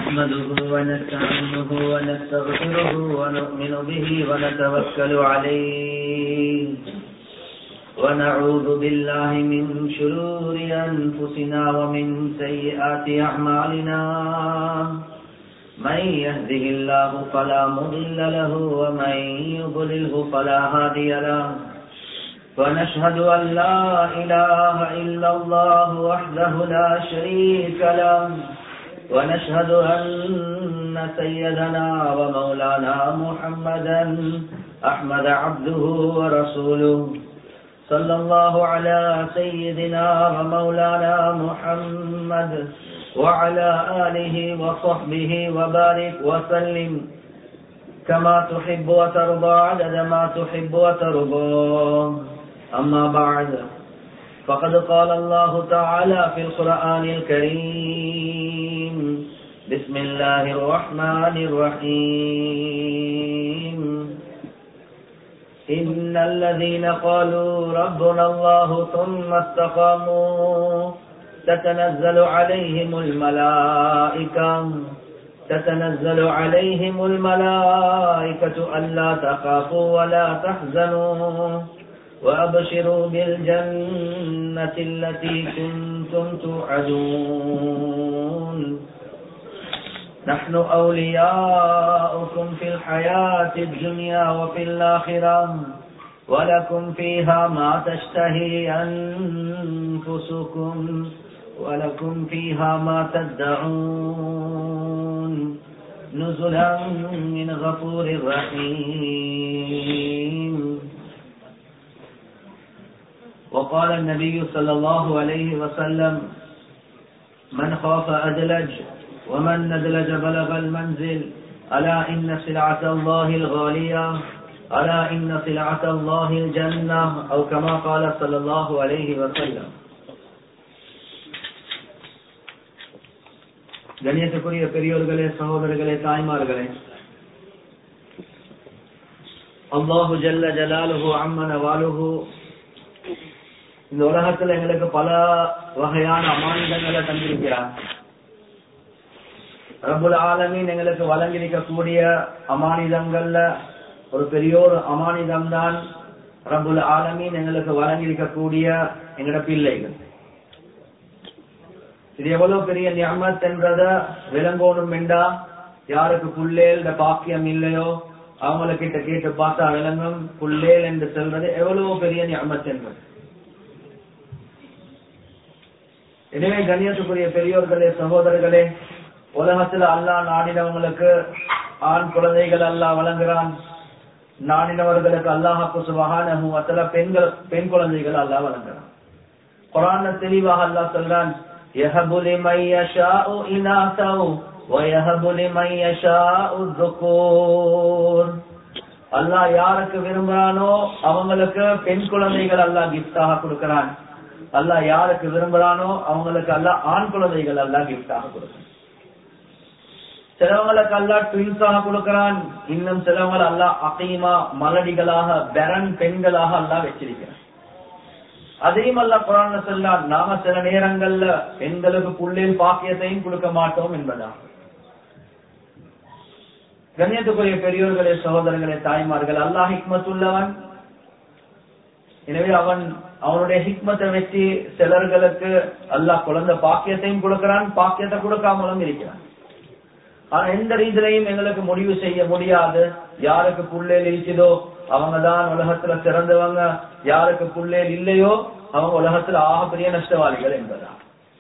نحمده ونستعينه ونستغفره ونؤمن به ونتوكل عليه ونعوذ بالله من شرور أنفسنا ومن سيئات أعمالنا من يهده الله فلا مضل له ومن يضلله فلا هادي له ونشهد أن لا إله إلا الله وحده لا شريك له ونشهد أن سيدنا ومولانا محمدا أحمد عبده ورسوله صلى الله على سيدنا ومولانا محمد وعلى آله وصحبه وبارك وسلم كما تحب وترضى عدد ما تحب وترضى أما بعد فقد قال الله تعالى في القرآن الكريم بسم الله الرحمن الرحيم إن الذين قالوا ربنا الله ثم استقاموا تتنزل عليهم الملائكة تتنزل عليهم الملائكة ألا تخافوا ولا تحزنوا وأبشروا بالجنة التي كنتم توعدون نحن أولياؤكم في الحياة الدنيا وفي الآخرة ولكم فيها ما تشتهي أنفسكم ولكم فيها ما تدعون نزلا من غفور رحيم وقال النبي صلى الله عليه وسلم من خاف أدلج ومن ندلج بلغ المنزل ألا إن سلعة الله الغالية ألا إن سلعة الله الجنة أو كما قال صلى الله عليه وسلم கணியத்துக்குரிய பெரியோர்களே சகோதரர்களே தாய்மார்களே அல்லாஹு ஜல்ல ஜலாலுஹு அம்மன வாலுஹு இந்த உலகத்துல எங்களுக்கு பல வகையான அமானிதங்களை தந்திருக்கிறார் ரபுல் ஆலமீன் எங்களுக்கு வழங்கியிருக்கக்கூடிய அமானிதங்கள்ல ஒரு பெரிய ஒரு அமானிதம் தான் ரபுல் ஆலமீன் எங்களுக்கு வழங்கியிருக்கக்கூடிய எங்கட பிள்ளைகள் இது எவ்வளவு பெரிய நியமத் என்றத விளங்கோணும் என்றா யாருக்கு புள்ளேல் பாக்கியம் இல்லையோ அவங்கள கிட்ட கேட்டு பார்த்தா விளங்கும் புள்ளேல் என்று சொல்றது எவ்வளவு பெரிய நியமத் என்பது எனவே கண்ணியத்துக்குரிய பெரியோர்களே சகோதரர்களே உலகத்துல அல்லா நாடினவங்களுக்கு ஆண் குழந்தைகள் அல்லா வழங்குறான் நாடினவர்களுக்கு அல்லாஹாக்கு சுபகான பெண்கள் பெண் குழந்தைகள் அல்லா வழங்குறான் குரான தெளிவாக அல்லா சொல்றான் يهب لمن يشاء إناثا ويهب لمن يشاء الذكور அல்லாஹ் யாருக்கு விரும்புறானோ அவங்களுக்கு பெண் குழந்தைகள் அல்லாஹ் கிஃப்டாக கொடுக்கிறான் அல்லாஹ் யாருக்கு விரும்புறானோ அவங்களுக்கு அல்லாஹ் ஆண் குழந்தைகள் அல்லாஹ் கிஃப்டாக கொடுக்கிறான் சிலவங்களுக்கு அல்லாஹ் ட்வின்ஸாக கொடுக்கிறான் இன்னும் சிலவங்களை அல்லாஹ் அகீமா மலடிகளாக பெரன் பெண்களாக அல்லாஹ் வச்சிருக்கிறான் அதையும் அல்ல குரான் சொல்லான் நாம சில நேரங்கள்ல பெண்களுக்கு புள்ளில் பாக்கியத்தையும் கொடுக்க மாட்டோம் என்பதா கண்ணியத்துக்குரிய பெரியோர்களே சகோதரர்களே தாய்மார்கள் அல்லாஹ் ஹிக்மத்துள்ளவன் எனவே அவன் அவனுடைய ஹிக்மத்தை வச்சு சிலர்களுக்கு அல்லாஹ் குழந்தை பாக்கியத்தையும் கொடுக்கிறான் பாக்கியத்தை கொடுக்காமலும் இருக்கிறான் ஆனா எந்த ரீதியிலையும் எங்களுக்கு முடிவு செய்ய முடியாது யாருக்கு புள்ளேல் இருக்குதோ அவங்கதான் உலகத்துல சிறந்தவங்க யாருக்கு புள்ளேல் இல்லையோ அவங்க உலகத்துல ஆகப்பெரிய நஷ்டவாளிகள் என்பதா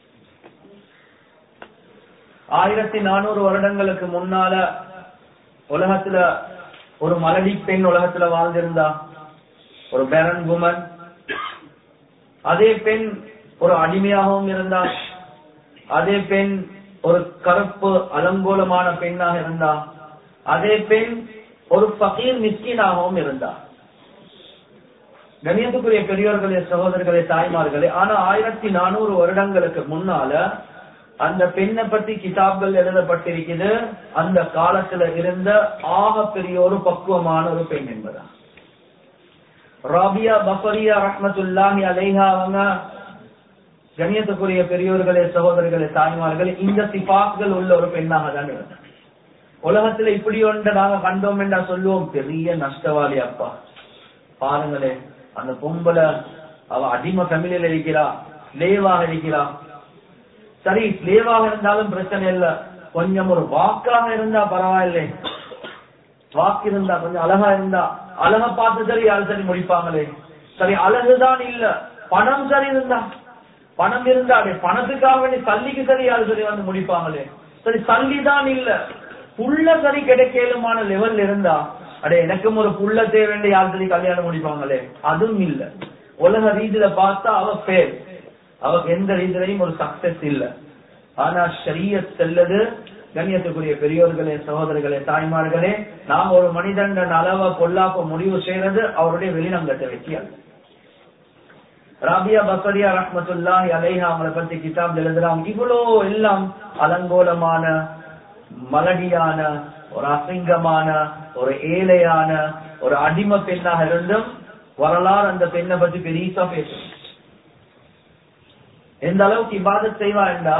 ஆயிரத்தி நானூறு வருடங்களுக்கு முன்னால உலகத்துல ஒரு மலடி பெண் உலகத்துல வாழ்ந்திருந்தா ஒரு பேரன் குமன் அதே பெண் ஒரு அடிமையாகவும் இருந்தா அதே பெண் ஒரு கருப்பு அலங்கோலமான பெண்ணாக இருந்தா அதே பெண் ஒரு பகீர் மிஸ்கினாகவும் இருந்தா கணியத்துக்குரிய பெரியோர்களே சகோதரர்களே தாய்மார்களே ஆனா ஆயிரத்தி நானூறு வருடங்களுக்கு முன்னால அந்த பெண்ணை பத்தி கிதாப்கள் எழுதப்பட்டிருக்குது அந்த காலத்துல இருந்த ஆக பெரிய ஒரு பக்குவமான ஒரு பெண் என்பதா ராபியா பஃபரியா ரஹ்மத்துல்லாஹி அலைஹா அவங்க கண்ணியத்துக்குரிய பெரியோர்களே சகோதரர்களே தாய்மார்களே இந்த சிபாக்கள் உள்ள ஒரு பெண்ணாக தான் இருந்தார் உலகத்துல இப்படி ஒன்று நாங்க கண்டோம் என்றா சொல்லுவோம் பெரிய நஷ்டவாளி அப்பா பாருங்களே அந்த பொம்பளை அவ அடிமை ஃபேமிலியில இருக்கிறா ஸ்லேவாக இருக்கிறா சரி ஸ்லேவாக இருந்தாலும் பிரச்சனை இல்ல கொஞ்சம் ஒரு வாக்காக இருந்தா பரவாயில்லை வாக்கு இருந்தா கொஞ்சம் அழகா இருந்தா அழகா பார்த்து சரி யாரு சரி முடிப்பாங்களே சரி அழகுதான் இல்ல பணம் சரி இருந்தா பணம் இருந்தா அப்படியே பணத்துக்காக வேண்டி சல்லிக்கு சரி யாரு சரி வந்து முடிப்பாங்களே சரி சல்லிதான் இல்ல புள்ள சரி கிடைக்கலுமான லெவல் இருந்தா அடே எனக்கும் ஒரு புள்ள தேவைன்னு யார் சரி கல்யாணம் முடிப்பாங்களே அதுவும் இல்ல உலக ரீதியில பார்த்தா அவ பேர் அவக்கு எந்த ரீதியிலையும் ஒரு சக்சஸ் இல்ல ஆனா ஷரியத் செல்லது கண்ணியத்துக்குரிய பெரியோர்களே சகோதரர்களே தாய்மார்களே நாம் ஒரு மனிதன் அளவ பொல்லாப்ப முடிவு செய்யறது அவருடைய வெளிநங்கத்தை வச்சு அல்ல ராபியா பசரியா ரஹ்மத்துல்லாஹி அலைஹா அவங்களை பத்தி கிதாப் எழுதுறாங்க இவ்வளோ எல்லாம் அலங்கோலமான மலடியான ஒரு அசிங்கமான ஒரு ஏழையான ஒரு அடிமை பெண்ணாக இருந்தும் வரலாறு அந்த பெண்ணை பத்தி பெரியசா பேசும் எந்த அளவுக்கு இபாதத் செய்வா என்றா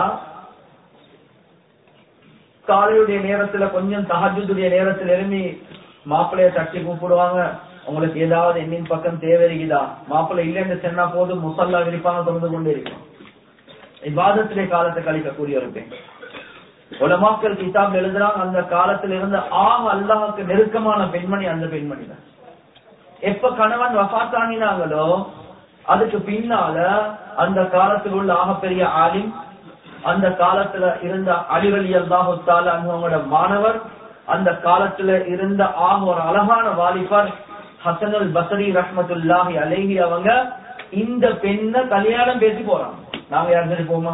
காலையுடைய நேரத்துல கொஞ்சம் தஹஜுடைய நேரத்துல எழுப்பி மாப்பிள்ளைய தட்டி கூப்பிடுவாங்க உங்களுக்கு ஏதாவது என்னின் பக்கம் தேவை இருக்குதா மாப்பிள்ளை இல்லைன்னு சொன்னா போதும் முசல்லா விரிப்பாங்க தொடர்ந்து கொண்டே இருக்கும் இவ்வாதத்திலே காலத்தை கழிக்கக்கூடிய ஒரு பெண் உலமாக்கள் கிதாப் எழுதுறாங்க அந்த காலத்துல இருந்த ஆக அல்லாஹுக்கு நெருக்கமான பெண்மணி அந்த பெண்மணி தான் எப்ப கணவன் வசாத்தாங்கினாங்களோ அதுக்கு பின்னால அந்த காலத்தில் உள்ள ஆகப்பெரிய ஆலிம் அந்த காலத்துல இருந்த அலிவலி அல்லாஹுத்தால அவங்களோட மாணவர் அந்த காலத்துல இருந்த ஆக ஒரு அழகான வாலிபர் ஹசனுல் பசரி ரஹ்மத்துல்லாஹி அலைஹி அவங்க இந்த பெண்ணை கல்யாணம் பேசி போறாங்க நாங்க யார் சரி போமா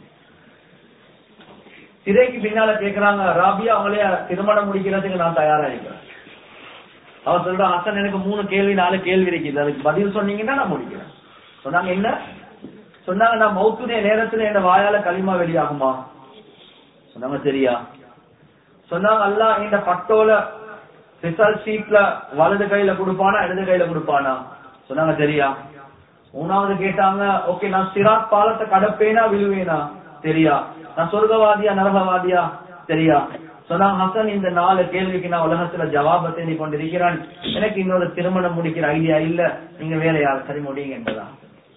திரைக்கு பின்னால கேக்குறாங்க ராபியா அவங்களே திருமணம் முடிக்கிறதுக்கு நான் தயாரா இருக்கிறேன் அவன் சொல்றான் ஹசன் எனக்கு மூணு கேள்வி நாலு கேள்வி இருக்குது அதுக்கு பதில் சொன்னீங்கன்னா நான் முடிக்கிறேன் சொன்னாங்க என்ன சொன்னாங்க நான் மௌத்துடைய நேரத்துல என்ன வாயால களிமா வெளியாகுமா சொன்னாங்க சரியா சொன்னாங்க அல்லா இந்த பட்டோல ரிசல்ட் ஷீட்ல வலது கையில கொடுப்பானா இடது கையில கொடுப்பானா சொன்னாங்க சரியா மூணாவது கேட்டாங்க ஓகே நான் சிராத் பாலத்தை கடப்பேனா விழுவேனா தெரியா நான் சொர்க்கவாதியா நரகவாதியா தெரியா சொன்னாங்க ஹசன் இந்த நாலு கேள்விக்கு நான் உலகத்துல ஜவாப தேடி கொண்டிருக்கிறான் எனக்கு இன்னொரு திருமணம் முடிக்கிற ஐடியா இல்ல நீங்க வேற யார் சரி முடியுங்க என்பதான்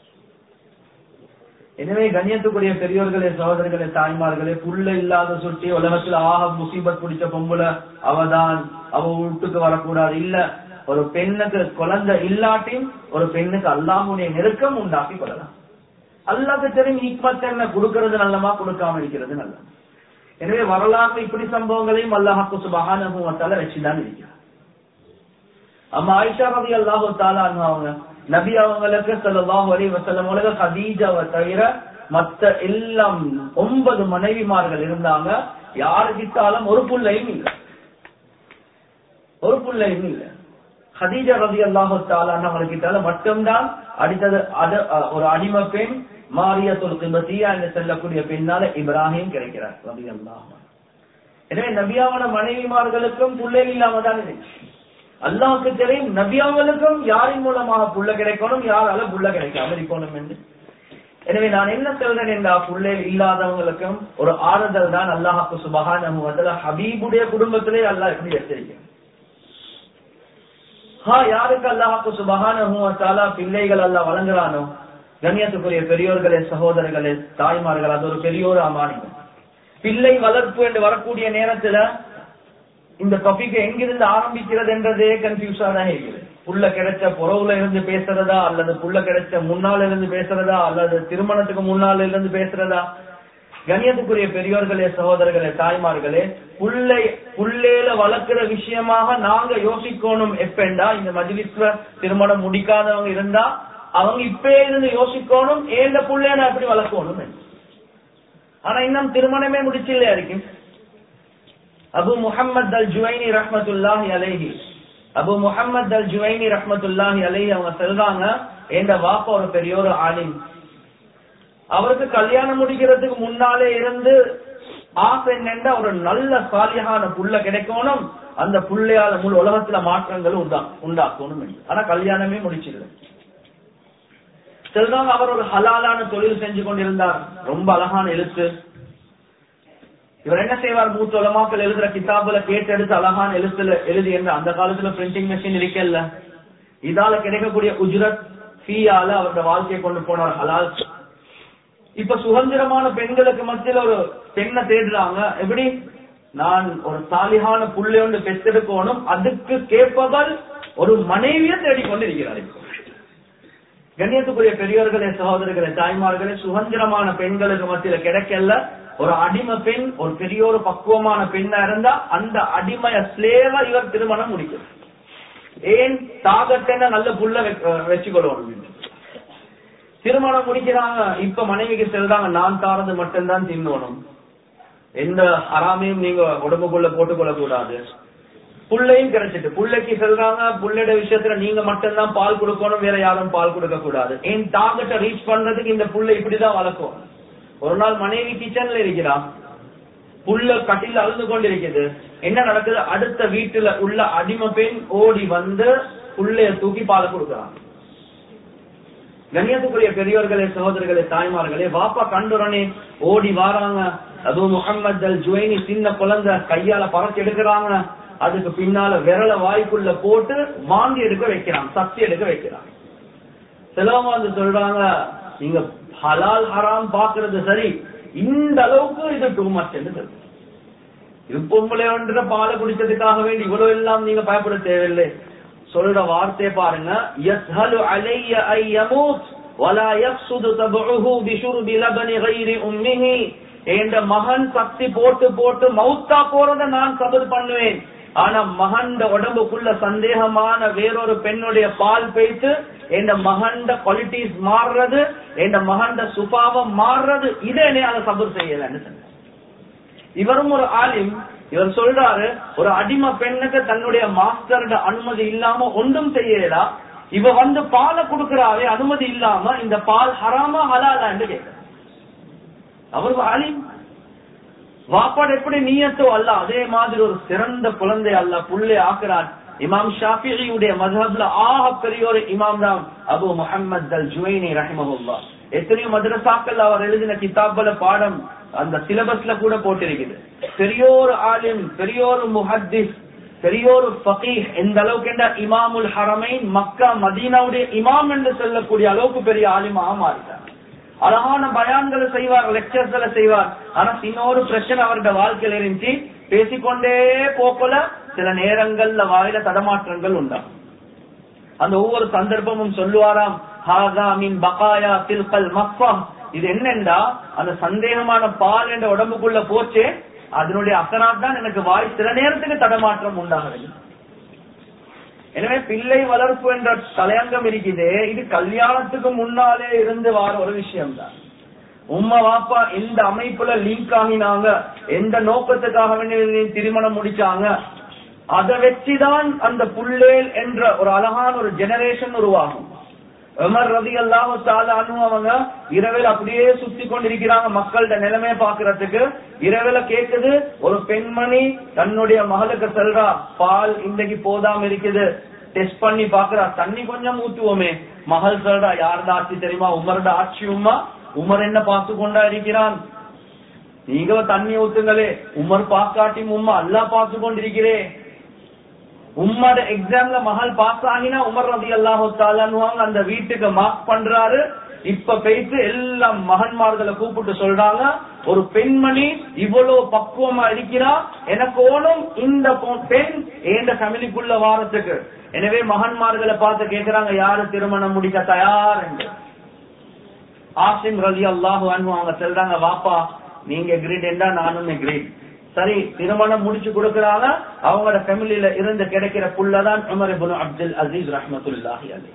எனவே கண்ணியத்துக்குரிய பெரியோர்களே சகோதரர்களே தாய்மார்களே புள்ள இல்லாத சுட்டி உலகத்துல ஆக முசீபத் பிடிச்ச பொம்புல அவதான் அவ வீட்டுக்கு வரக்கூடாது இல்ல ஒரு பெண்ணுக்கு குழந்தை இல்லாட்டியும் ஒரு பெண்ணுக்கு அல்லாமுடைய நெருக்கம் உண்டாக்கி கொள்ளலாம் அல்லாக்கு தெரியும் இக்மத் என்ன கொடுக்கறது நல்லமா கொடுக்காம இருக்கிறது நல்லது எனவே வரலாற்று இப்படி சம்பவங்களையும் அல்லாஹாக்கு சுபகானுவத்தால வச்சுதான் இருக்கிறார் அம்மா ஆயிஷா ரவி அல்லாஹு தாலா அவங்க நபி அவங்களுக்கு சல்லாஹ் அலி வசல்லம் உலக ஹதீஜாவை தவிர மத்த எல்லாம் ஒன்பது மனைவிமார்கள் இருந்தாங்க யாருக்கிட்டாலும் ஒரு புள்ளையும் இல்ல ஒரு புள்ளையும் இல்ல ஹதீஜா ரவி அல்லாஹு தாலான்னு மட்டும்தான் அடுத்தது ஒரு அடிமை பெண் மாரியத்துல் கிபத்தியா என்று செல்லக்கூடிய பெண்ணால இப்ராஹிம் கிடைக்கிறார் ரவி அல்லாஹ் எனவே நபியாவன மனைவிமார்களுக்கும் புள்ளை இல்லாம தான் இருந்துச்சு அல்லாவுக்கு தெரியும் நபியாவங்களுக்கும் யாரின் மூலமாக புள்ள கிடைக்கணும் யாரால புள்ள கிடைக்காம இருக்கணும் என்று எனவே நான் என்ன சொல்றேன் என்றா புள்ளை இல்லாதவங்களுக்கும் ஒரு ஆறுதல் தான் அல்லாஹாக்கு சுபகான ஹபீபுடைய குடும்பத்திலே அல்லாஹ் எப்படி வச்சிருக்கேன் ஹா யாருக்கு அல்லாஹாக்கு சுபகான பிள்ளைகள் அல்ல வழங்குறானோ கண்ணியத்துக்குரிய பெரியோர்களே சகோதரர்களே தாய்மார்கள் அது ஒரு பெரியோர் அமானியம் பிள்ளை வளர்ப்பு என்று வரக்கூடிய நேரத்துல இந்த டாபிக் எங்கிருந்து ஆரம்பிக்கிறது என்றதே கன்ஃபியூஸா தான் இருக்குது புள்ள கிடைச்ச புறவுல இருந்து பேசுறதா அல்லது புள்ள கிடைச்ச முன்னால இருந்து பேசுறதா அல்லது திருமணத்துக்கு முன்னால இருந்து பேசுறதா கண்ணியத்துக்குரிய பெரியோர்களே சகோதரர்களே தாய்மார்களே புள்ளை புள்ளேல வளர்க்கிற விஷயமாக நாங்க யோசிக்கணும் எப்பண்டா இந்த மஜிலிஸ்ல திருமணம் முடிக்காதவங்க இருந்தா அவங்க இப்பே இருந்து யோசிக்கணும் ஏந்த புள்ளைய நான் எப்படி வளர்க்கணும் ஆனா இன்னும் திருமணமே முடிச்சில்லையா இருக்கு அபு முஹம்மத் அல் ஜுவைனி ரஹ்மத்துல்லாஹி அலைஹி அபு முஹம்மத் அல் ஜுவைனி ரஹ்மத்துல்லாஹி அலைஹி அவங்க சொல்றாங்க எந்த வாப்பா ஒரு பெரிய ஒரு ஆலிம் அவருக்கு கல்யாணம் முடிக்கிறதுக்கு முன்னாலே இருந்து ஆசை என்னென்றா ஒரு நல்ல சாலியான புள்ள கிடைக்கணும் அந்த புள்ளையால முழு உலகத்துல மாற்றங்கள் உண்டா உண்டாக்கணும் ஆனா கல்யாணமே முடிச்சிருது செல்றாங்க அவர் ஒரு ஹலாலான தொழில் செஞ்சு கொண்டிருந்தார் ரொம்ப அழகான எழுத்து இவர் என்ன செய்வார் மூத்த உலமாக்கள் எழுதுற கிதாபுல கேட்டு எடுத்து அழகான எழுத்துல எழுதி என்ற அந்த காலத்துல பிரிண்டிங் மிஷின் இருக்கல்ல இதால கிடைக்கக்கூடிய உஜ்ரத் ஃபீயால அவருடைய வாழ்க்கையை கொண்டு போனார் ஹலால் இப்ப சுதந்திரமான பெண்களுக்கு மத்தியில் ஒரு பெண்ணை தேடுறாங்க எப்படி நான் ஒரு சாலிகான புள்ளை ஒன்று பெற்றெடுக்கணும் அதுக்கு கேட்பதால் ஒரு மனைவியை தேடிக்கொண்டிருக்கிறார் இப்போ கண்ணியத்துக்குரிய பெரியவர்களே சகோதரர்களே தாய்மார்களே சுதந்திரமான பெண்களுக்கு மத்தியில கிடைக்கல ஒரு அடிமை பெண் ஒரு பெரிய ஒரு பக்குவமான பெண்ணா இருந்தா அந்த அடிமைய ஸ்லேவா இவர் திருமணம் முடிக்கும் ஏன் தாகத்தென்ன நல்ல புள்ள வச்சுக்கொள்ளணும் திருமணம் முடிக்கிறாங்க இப்ப மனைவிக்கு செல்றாங்க நான் தாரது மட்டும்தான் தின்னணும் எந்த அறாமையும் நீங்க உடம்புக்குள்ள போட்டுக்கொள்ள கூடாது புள்ளையும் கிடைச்சிட்டு புள்ளைக்கு செல்றாங்க புள்ளையோட விஷயத்துல நீங்க மட்டும்தான் பால் கொடுக்கணும் வேற யாரும் பால் கொடுக்க கூடாது என் டார்கெட்டை ரீச் பண்றதுக்கு இந்த புள்ளை இப்படிதான் வளர்க்கும் ஒரு நாள் மனைவி கிச்சன்ல இருக்கிறா புள்ள கட்டில அழுது கொண்டிருக்குது என்ன நடக்குது அடுத்த வீட்டுல உள்ள அடிமை பெண் ஓடி வந்து புள்ளைய தூக்கி பால கொடுக்கறாங்க கண்ணியத்துக்குரிய பெரியவர்களே சகோதரர்களே தாய்மார்களே வாப்பா கண்டுடனே ஓடி வாராங்க அதுவும் முகமது அல் ஜுவைனி சின்ன குழந்தை கையால பறச்சு எடுக்கிறாங்க அதுக்கு பின்னால விரல வாய்க்குள்ள போட்டு வாங்கி எடுக்க வைக்கிறான் சக்தி எடுக்க வைக்கிறான் சிலவங்க வந்து சொல்றாங்க நீங்க ஹலால் ஹராம் பாக்குறது சரி இந்த அளவுக்கு இது டூ மச் என்று சொல்லுங்க இது பொம்பளை ஒன்ற பாலை குடிச்சதுக்காக வேண்டி இவ்வளவு எல்லாம் நீங்க பயப்பட தேவையில்லை சொல்ற வார்த்தையை பாருங்க யஸ்ஹலு அலைய ஐ யமூத் வலா யக்சுது தபுஹு பிஷுர்பி லபனி கைரி உம்மிஹி என்ற மகன் சக்தி போட்டு போட்டு மௌத்தா போறத நான் கபது பண்ணுவேன் ஆனா மகண்ட உடம்புக்குள்ள சந்தேகமான வேறொரு பெண்ணுடைய பால் பேய்த்து என் மகண்ட குவாலிட்டிஸ் மாறுறது என் மகண்ட சுபாவம் மாறுறது இதே அதை சபர் செய்யலன்னு சொன்ன இவரும் ஒரு ஆலிம் இவர் சொல்றாரு ஒரு அடிமை பெண்ணுக்கு தன்னுடைய மாஸ்டரோட அனுமதி இல்லாம ஒன்றும் செய்யலா இவ வந்து பாலை கொடுக்கறாவே அனுமதி இல்லாம இந்த பால் ஹராமா ஹலாலா என்று கேட்க அவர் ஆலிம் வாப்பாடு எப்படி நீயத்தோ அல்ல அதே மாதிரி ஒரு சிறந்த குழந்தை அல்ல புள்ளை ஆக்குறான் இமாம் ஷாஃபியுடைய மதஹப்ல ஆக பெரிய ஒரு இமாம் தான் அபு முஹம்மது அல் ஜுவைனி ரஹிமஹுல்லா எத்தனையோ மதரசாக்கள் அவர் எழுதின கிதாபல பாடம் அந்த சிலபஸ்ல கூட போட்டிருக்குது பெரியோர் ஆலிம் பெரியோர் முஹத்திஸ் பெரியோர் ஃபகீஹ் எந்த அளவுக்கு என்ற இமாமுல் ஹரமைன் மக்கா மதீனாவுடைய இமாம் என்று சொல்லக்கூடிய அளவுக்கு பெரிய ஆலிமாக மாறிட்டார் அழகான பயான்களை செய்வார் லெக்சர்ஸ்களை செய்வார் ஆனா இன்னொரு பிரச்சனை அவருடைய வாழ்க்கையில இருந்துச்சு பேசிக்கொண்டே போக்கல சில நேரங்கள்ல வாயில தடமாற்றங்கள் உண்டாகும் அந்த ஒவ்வொரு சந்தர்ப்பமும் சொல்லுவாராம் ஹாதா மின் பகாயா தில்கல் மஃபா இது என்னண்டா அந்த சந்தேகமான பால் என்ற உடம்புக்குள்ள போச்சே அதனுடைய அசனாத் தான் எனக்கு வாய் சில நேரத்துக்கு தடமாற்றம் உண்டாகிறது எனவே பிள்ளை வளர்ப்பு என்ற தலையங்கம் இருக்குது இது கல்யாணத்துக்கு முன்னாலே இருந்து வார ஒரு விஷயம் தான் உம்மா வாப்பா எந்த அமைப்புல லிங்க் ஆகினாங்க எந்த நோக்கத்துக்காக வேண்டி திருமணம் முடிச்சாங்க அதை வச்சுதான் அந்த புள்ளேல் என்ற ஒரு அழகான ஒரு ஜெனரேஷன் உருவாகும் உமர் ரதி அல்லாஹு அவங்க இரவில் அப்படியே சுத்தி கொண்டிருக்கிறாங்க மக்கள்கிட்ட நிலைமையை பாக்குறதுக்கு இரவில கேக்குது ஒரு பெண்மணி தன்னுடைய மகளுக்கு செல்றா பால் இன்றைக்கு போதாம இருக்குது டெஸ்ட் பண்ணி பாக்குறா தண்ணி கொஞ்சம் ஊத்துவோமே மகள் சொல்றா யாருடா ஆட்சி தெரியுமா உமரோட ஆட்சி உமா உமர் என்ன பார்த்து கொண்டா இருக்கிறான் நீங்க தண்ணி ஊத்துங்களே உமர் பாக்காட்டி உம்மா அல்லா பார்த்து கொண்டிருக்கிறே உம்மோட எக்ஸாம்ல மகள் பாஸ் ஆகினா உமர் ரதி அல்லாஹு அந்த வீட்டுக்கு மார்க் பண்றாரு இப்ப பேசி எல்லா மகன்மார்களை கூப்பிட்டு சொல்றாங்க ஒரு பெண்மணி இவ்வளவு பக்குவமா இருக்கிறா எனக்கு ஓனும் இந்த பெண் எந்த ஃபேமிலிக்குள்ள வாரத்துக்கு எனவே மகன்மார்களை பார்த்து கேக்குறாங்க யாரு திருமணம் முடிக்க தயார் என்று ஆசிம் ரலி அல்லாஹு அவங்க சொல்றாங்க வாப்பா நீங்க கிரீட் என்றா நானும் கிரீட் சரி திருமணம் முடிச்சு கொடுக்கறாங்க அவங்களோட ஃபேமிலியில இருந்து கிடைக்கிற புள்ளதான் உமர் இப்னு அப்துல் அசீஸ் ரஹ்மத்துல்லாஹி அலைஹி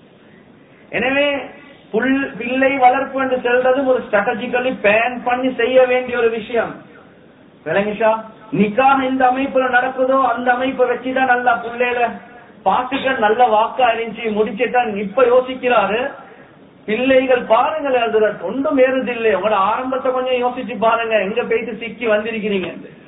எனவே புல் பிள்ளை வளர்ப்பு என்று சொல்றதும் ஒரு ஸ்ட்ராட்டஜிக்கலி பிளான் பண்ணி செய்ய வேண்டிய ஒரு விஷயம் விளங்கிஷா நிக்காக இந்த அமைப்புல நடக்குதோ அந்த அமைப்பை வச்சுதான் நல்லா பிள்ளையில பாட்டுக்க நல்ல வாக்கா இருந்துச்சு முடிச்சுட்டான் இப்ப யோசிக்கிறாரு பிள்ளைகள் பாருங்கள் அதுல ஒன்றும் ஏறுது இல்லை உங்களோட ஆரம்பத்தை கொஞ்சம் யோசிச்சு பாருங்க எங்க போயிட்டு சிக்கி வந்திருக்கிறீங்க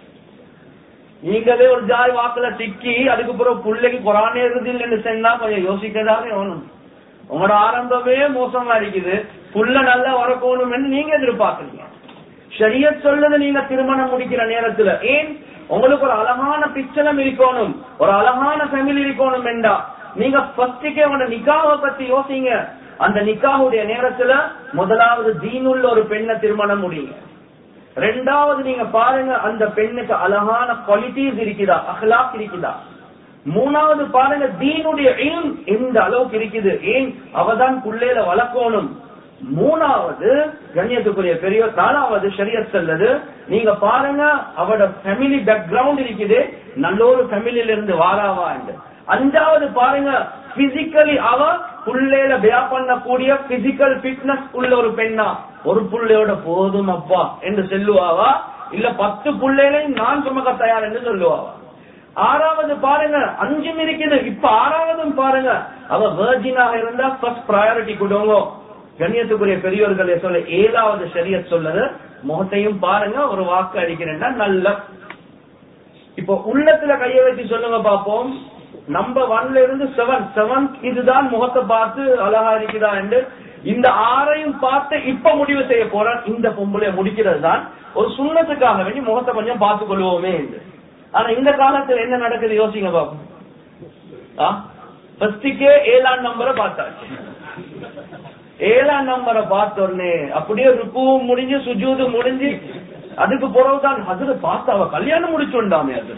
நீங்களே ஒரு ஜாய் வாக்குல சிக்கி அதுக்கு பிறகு பிள்ளைக்கு குரான் ஏறுது இல்லைன்னு சொன்னா கொஞ்சம் யோசிக்கதானே வேணும் உங்களோட ஆரம்பமே மோசமா இருக்குது புள்ள நல்லா வரக்கணும்னு நீங்க எதிர்பார்க்கறீங்க ஷரியத் சொல்லுது நீங்க திருமணம் முடிக்கிற நேரத்துல ஏன் உங்களுக்கு ஒரு அழகான பிச்சனம் இருக்கணும் ஒரு அழகான ஃபேமிலி இருக்கணும் என்றா நீங்க ஃபர்ஸ்டுக்கே உங்களோட நிக்காவை பத்தி யோசிங்க அந்த நிக்காவுடைய நேரத்துல முதலாவது தீனுள்ள ஒரு பெண்ணை திருமணம் முடியுங்க ரெண்டாவது நீங்க பாருங்க அந்த பெண்ணுக்கு அழகான குவாலிட்டிஸ் இருக்குதா அஹ்லாக் இருக்குதா மூணாவது பாருங்க தீனுடைய இல்ம் எந்த அளவுக்கு இருக்குது ஏன் அவதான் புள்ளையில வளர்க்கணும் மூணாவது கண்ணியத்துக்குரிய பெரியவர் நாலாவது ஷரியத் செல்லது நீங்க பாருங்க அவட ஃபேமிலி பேக்ரவுண்ட் இருக்குது நல்ல ஒரு ஃபேமிலியில இருந்து வாராவா என்று அஞ்சாவது பாருங்க பிசிக்கலி அவ புள்ளையில பியா பண்ணக்கூடிய பிசிக்கல் பிட்னஸ் உள்ள ஒரு பெண்ணா ஒரு புள்ளையோட போதும் அப்பா என்று சொல்லுவாவா இல்ல பத்து புள்ளைகளையும் நான் சுமக்க தயார் என்று சொல்லுவாவா ஆறாவது பாருங்க அஞ்சும் இருக்குது இப்ப ஆறாவதும் பாருங்க அவ வேர்ஜினாக இருந்தா ஃபர்ஸ்ட் ப்ரையாரிட்டி கொடுங்க கண்ணியத்துக்குரிய பெரியவர்களே சொல்ல ஏழாவது ஷரியத் சொல்லுது முகத்தையும் பாருங்க ஒரு வாக்கு அடிக்கிறேன்னா நல்ல இப்போ உள்ளத்துல கைய வச்சு சொல்லுங்க பாப்போம் நம்பர் ஒன்ல இருந்து செவன் செவன் இதுதான் முகத்தை பார்த்து அழகா இருக்குதா என்று இந்த ஆறையும் பார்த்து இப்ப முடிவு செய்ய போறான் இந்த பொம்பளை முடிக்கிறது தான் ஒரு சுண்ணத்துக்காக வேண்டி முகத்தை கொஞ்சம் பார்த்து கொள்வோமே என்று ஆனா இந்த காலத்துல என்ன நடக்குது யோசிங்க பாப்போம் ஃபர்ஸ்டுக்கே ஏழாம் நம்பரை பார்த்தாச்சு ஏழாம் நம்பரை பார்த்த உடனே அப்படியே ருக்குவும் முடிஞ்சு சுஜூது முடிஞ்சு அதுக்கு பிறகுதான் அதுல பார்த்து அவ கல்யாணம் முடிச்சுண்டாமே அது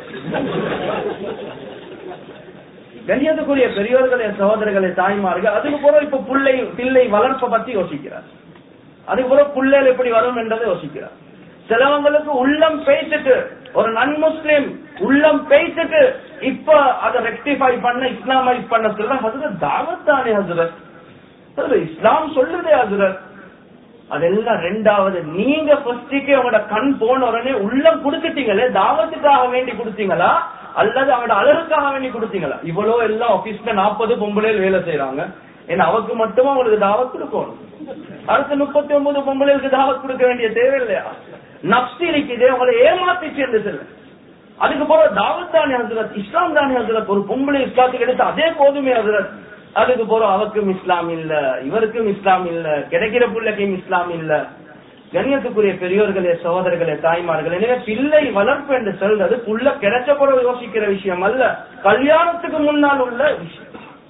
கண்ணியத்துக்குரிய பெரியோர்களே சகோதரர்களே தாய்மார்கள் அதுக்கு பிறகு இப்ப பிள்ளை பிள்ளை வளர்ப்பை பத்தி யோசிக்கிறார் அதுக்கு பிறகு பிள்ளைகள் எப்படி வரும் என்றதை யோசிக்கிறார் சிலவங்களுக்கு உள்ளம் பேசிட்டு ஒரு நன் முஸ்லிம் உள்ளம் பேசிட்டு இப்ப அதை ரெக்டிஃபை பண்ண இஸ்லாமைஸ் பண்ண சொல்ற ஹசரத் தாவத் தானே ஹசரத் ஹசரத், இஸ்லாம் சொல்லுதே ஹசரத் அதெல்லாம் ரெண்டாவது நீங்க ஃபர்ஸ்டுக்கே உங்களோட கண் போன உடனே உள்ளம் கொடுத்துட்டீங்களே தாவத்துக்காக வேண்டி கொடுத்தீங்களா அல்லது அவங்களோட அழகுக்காக வேண்டி கொடுத்தீங்களா இவ்வளவு எல்லாம் ஆபீஸ்ல நாற்பது பொம்பளைகள் வேலை செய்யறாங்க ஏன்னா அவருக்கு மட்டும் அவங்களுக்கு தாவத் கொடுக்கணும் அடுத்த முப்பத்தி ஒன்பது பொம்பளைகளுக்கு தாவத் கொடுக்க வேண்டிய தேவை இல்லையா நப்சி இருக்குது உங்களை ஏமாத்திச்சு என்று சொல்லு அதுக்கு போற தாவத் தானே ஹசரத் இஸ்லாம் தானே ஹசரத் ஒரு பொம்பளை இஸ்லாத்துக்கு எடுத்து அதே போதுமே ஹசரத் அதுக்கு போறோம் அவருக்கும் இஸ்லாம் இல்ல இவருக்கும் இஸ்லாம் இல்ல கிடைக்கிற பிள்ளைக்கும் இஸ்லாம் இல்ல கண்ணியத்துக்குரிய பெரியோர்களே சகோதரர்களே தாய்மார்களே எனவே பிள்ளை வளர்ப்பு என்று சொல்றது புள்ள கிடைச்ச பிறகு யோசிக்கிற விஷயம் அல்ல கல்யாணத்துக்கு முன்னால் உள்ள விஷயம்